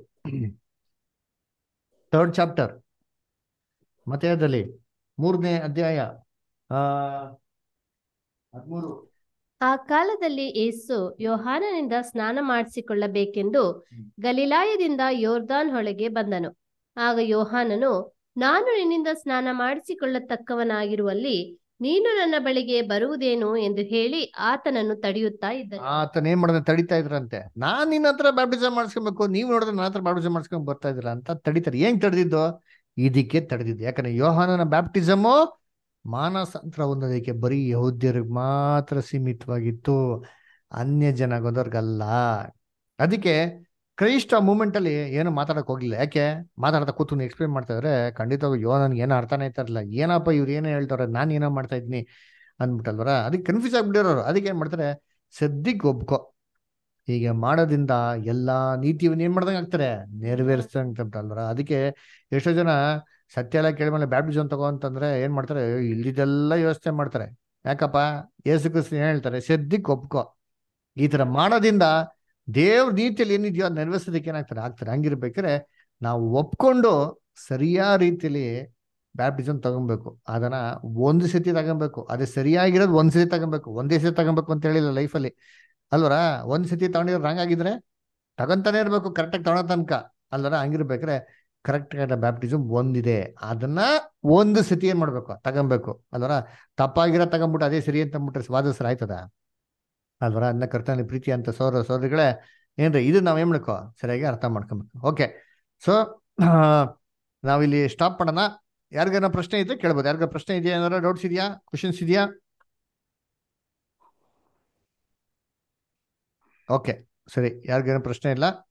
ಥರ್ಡ್ ಚಾಪ್ಟರ್ ಮತ್ತೆ ಯಾವ್ದಲ್ಲಿ ಮೂರನೇ ಅಧ್ಯಾಯ ಆ ಹದಿಮೂರು ಆ ಕಾಲದಲ್ಲಿ ಯೇಸು ಯೋಹಾನನಿಂದ ಸ್ನಾನ ಮಾಡಿಸಿಕೊಳ್ಳಬೇಕೆಂದು ಗಲಿಲಾಯದಿಂದ ಯೋರ್ದಾನ್ ಹೊಳೆಗೆ ಬಂದನು ಆಗ ಯೋಹಾನನು ನಾನು ನಿನ್ನಿಂದ ಸ್ನಾನ ಮಾಡಿಸಿಕೊಳ್ಳತಕ್ಕವನಾಗಿರುವಲ್ಲಿ ನೀನು ನನ್ನ ಬಳಿಗೆ ಬರುವುದೇನು ಎಂದು ಹೇಳಿ ಆತನನ್ನು ತಡೆಯುತ್ತಾ ಇದ್ದನು ಆತನ ಏನ್ ಮಾಡಿದ್ರೆ ತಡಿತಾ ಇದ್ರಂತೆ ನಾನ್ ನಿನ್ನ ಹತ್ರ ಬ್ಯಾಪ್ಟಿಸಮ್ ಮಾಡಿಸ್ಕೊಬೇಕು ನೀವು ನೋಡಿದ್ರೆ ನನ್ನ ಹತ್ರ ಬ್ಯಾಪ್ಟಿಸಮ್ ಮಾಡಿಸ್ಕೊಂಡ್ ಬರ್ತಾ ಇದ್ರ ಅಂತ ತಡಿತಾರೆ ಏನ್ ತಡೆದಿದ್ದು ಇದಕ್ಕೆ ತಡೆದಿದ್ದು ಯಾಕಂದ್ರೆ ಯೋಹಾನನ ಬ್ಯಾಪ್ಟಿಸಮು ಮಾನಸಾಂತರ ಹೊಂದೋದಕ್ಕೆ ಬರೀ ಯಹೂದ್ಯರಿಗೆ ಮಾತ್ರ ಸೀಮಿತವಾಗಿತ್ತು ಅನ್ಯ ಜನಾಗೋದವ್ರಿಗಲ್ಲ ಅದಕ್ಕೆ ಕ್ರೈಸ್ಟ್ ಆ ಮೂಮೆಂಟ್ ಅಲ್ಲಿ ಏನು ಮಾತಾಡಕ್ ಹೋಗ್ಲಿಲ್ಲ ಯಾಕೆ ಮಾತಾಡ್ತಾ ಕೂತು ಎಕ್ಸ್ಪ್ಲೇನ್ ಮಾಡ್ತಾ ಇದ್ರೆ ಖಂಡಿತವಾಗಿ ಯೋ ನನ್ಗೆ ಏನೋ ಅರ್ಥನೇ ಆಯ್ತಾ ಇರಲಿಲ್ಲ ಏನಪ್ಪ ಇವ್ರು ಏನೋ ಹೇಳ್ತಾವ್ರೆ ನಾನು ಏನೋ ಮಾಡ್ತಾ ಇದ್ದೀನಿ ಅಂದ್ಬಿಟ್ಟಲ್ವರ ಅದಕ್ಕೆ ಕನ್ಫ್ಯೂಸ್ ಆಗ್ಬಿಟ್ಟಿರೋರು ಅದಕ್ಕೆ ಏನ್ ಮಾಡ್ತಾರೆ ಸದ್ಯಕ್ಕೆ ಒಪ್ಕೋ ಹೀಗೆ ಮಾಡೋದ್ರಿಂದ ಎಲ್ಲಾ ನೀತಿಯವನ್ನ ಏನ್ ಮಾಡ್ದಂಗೆ ಆಗ್ತಾರೆ ನೆರವೇರಿಸ್ದಂಗ್ತಲ್ವರ ಅದಕ್ಕೆ ಎಷ್ಟೋ ಜನ ಸತ್ಯ ಎಲ್ಲ ಕೇಳಿದ್ಮೇಲೆ ಬ್ಯಾಪ್ಟಿಸಮ್ ತಗೋ ಅಂತಂದ್ರೆ ಏನ್ ಮಾಡ್ತಾರೆ ಇಲ್ಲಿದೆಲ್ಲ ವ್ಯವಸ್ಥೆ ಮಾಡ್ತಾರೆ ಯಾಕಪ್ಪ ಯೇಸು ಕ್ರಿಸ್ತ ಏನ್ ಹೇಳ್ತಾರೆ ಸದ್ಯಕ್ಕೆ ಒಪ್ಕೋ ಈ ತರ ಮಾಡೋದ್ರಿಂದ ದೇವ್ರ ನೀತಿಯಲ್ಲಿ ಏನಿದೆಯೋ ಅದು ನೆರವೇರಿಸೋದಕ್ಕೆ ಏನಾಗ್ತಾರೆ ಆಗ್ತಾರೆ ಹಂಗಿರ್ಬೇಕಾದ್ರೆ ನಾವು ಒಪ್ಕೊಂಡು ಸರಿಯಾದ ರೀತಿಯಲ್ಲಿ ಬ್ಯಾಪ್ಟಿಸಮ್ ತಗೊಬೇಕು ಅದನ್ನ ಒಂದು ಸತಿ ತಗೊಬೇಕು ಅದೇ ಸರಿಯಾಗಿರೋದು ಒಂದ್ ಸತಿ ತಗೊಬೇಕು ಒಂದೇ ಸತಿ ತಗೊಬೇಕು ಅಂತ ಹೇಳಿಲ್ಲ ಲೈಫಲ್ಲಿ ಅಲ್ವರ ಒಂದ್ ಸತಿ ತಗೊಂಡಿರೋ ರಾಂಗ್ ಆಗಿದ್ರೆ ತಗೊಂತಾನೆ ಇರ್ಬೇಕು ಕರೆಕ್ಟಾಗಿ ತಗೊಳೋ ತನಕ ಅಲ್ವರ ಹಂಗಿರ್ಬೇಕಾದ್ರೆ ಕರೆಕ್ಟ್ ಆದ ಬ್ಯಾಪ್ಟಿಸಮ್ ಒಂದಿದೆ ಅದನ್ನ ಒಂದು ಸತಿ ಏನ್ ಮಾಡ್ಬೇಕು ತಗೊಬೇಕು ಅಲ್ವರ ತಪ್ಪಾಗಿರೋ ತಗೊಂಬಿಟ್ಟು ಅದೇ ಸರಿ ಅಂತ ಅಂದ್ಬಿಟ್ರೆ ವಾದಸ್ರ ಆಯ್ತದ ಅಲ್ವರ ಅದನ್ನ ಕರ್ತನಲ್ಲಿ ಪ್ರೀತಿ ಅಂತ ಸೋದರ ಸೋದರಿಗಳೇ ಏನ್ರಿ ಇದು ನಾವ್ ಏನ್ ಮಾಡ್ಕೋ ಸರಿಯಾಗಿ ಅರ್ಥ ಮಾಡ್ಕೊಬೇಕು ಓಕೆ ಸೊ ನಾವಿಲ್ಲಿ ಸ್ಟಾಪ್ ಮಾಡೋಣ ಯಾರಿಗಾರ ಪ್ರಶ್ನೆ ಇದ್ರೆ ಕೇಳ್ಬೋದು ಯಾರಿಗಾರ ಪ್ರಶ್ನೆ ಇದೆಯಾ ಏನಾರ ಡೌಟ್ಸ್ ಇದೆಯಾ ಕ್ವಶನ್ಸ್ ಇದೆಯಾ ಓಕೆ ಸರಿ ಯಾರಿಗೇನೋ ಪ್ರಶ್ನೆ ಇಲ್ಲ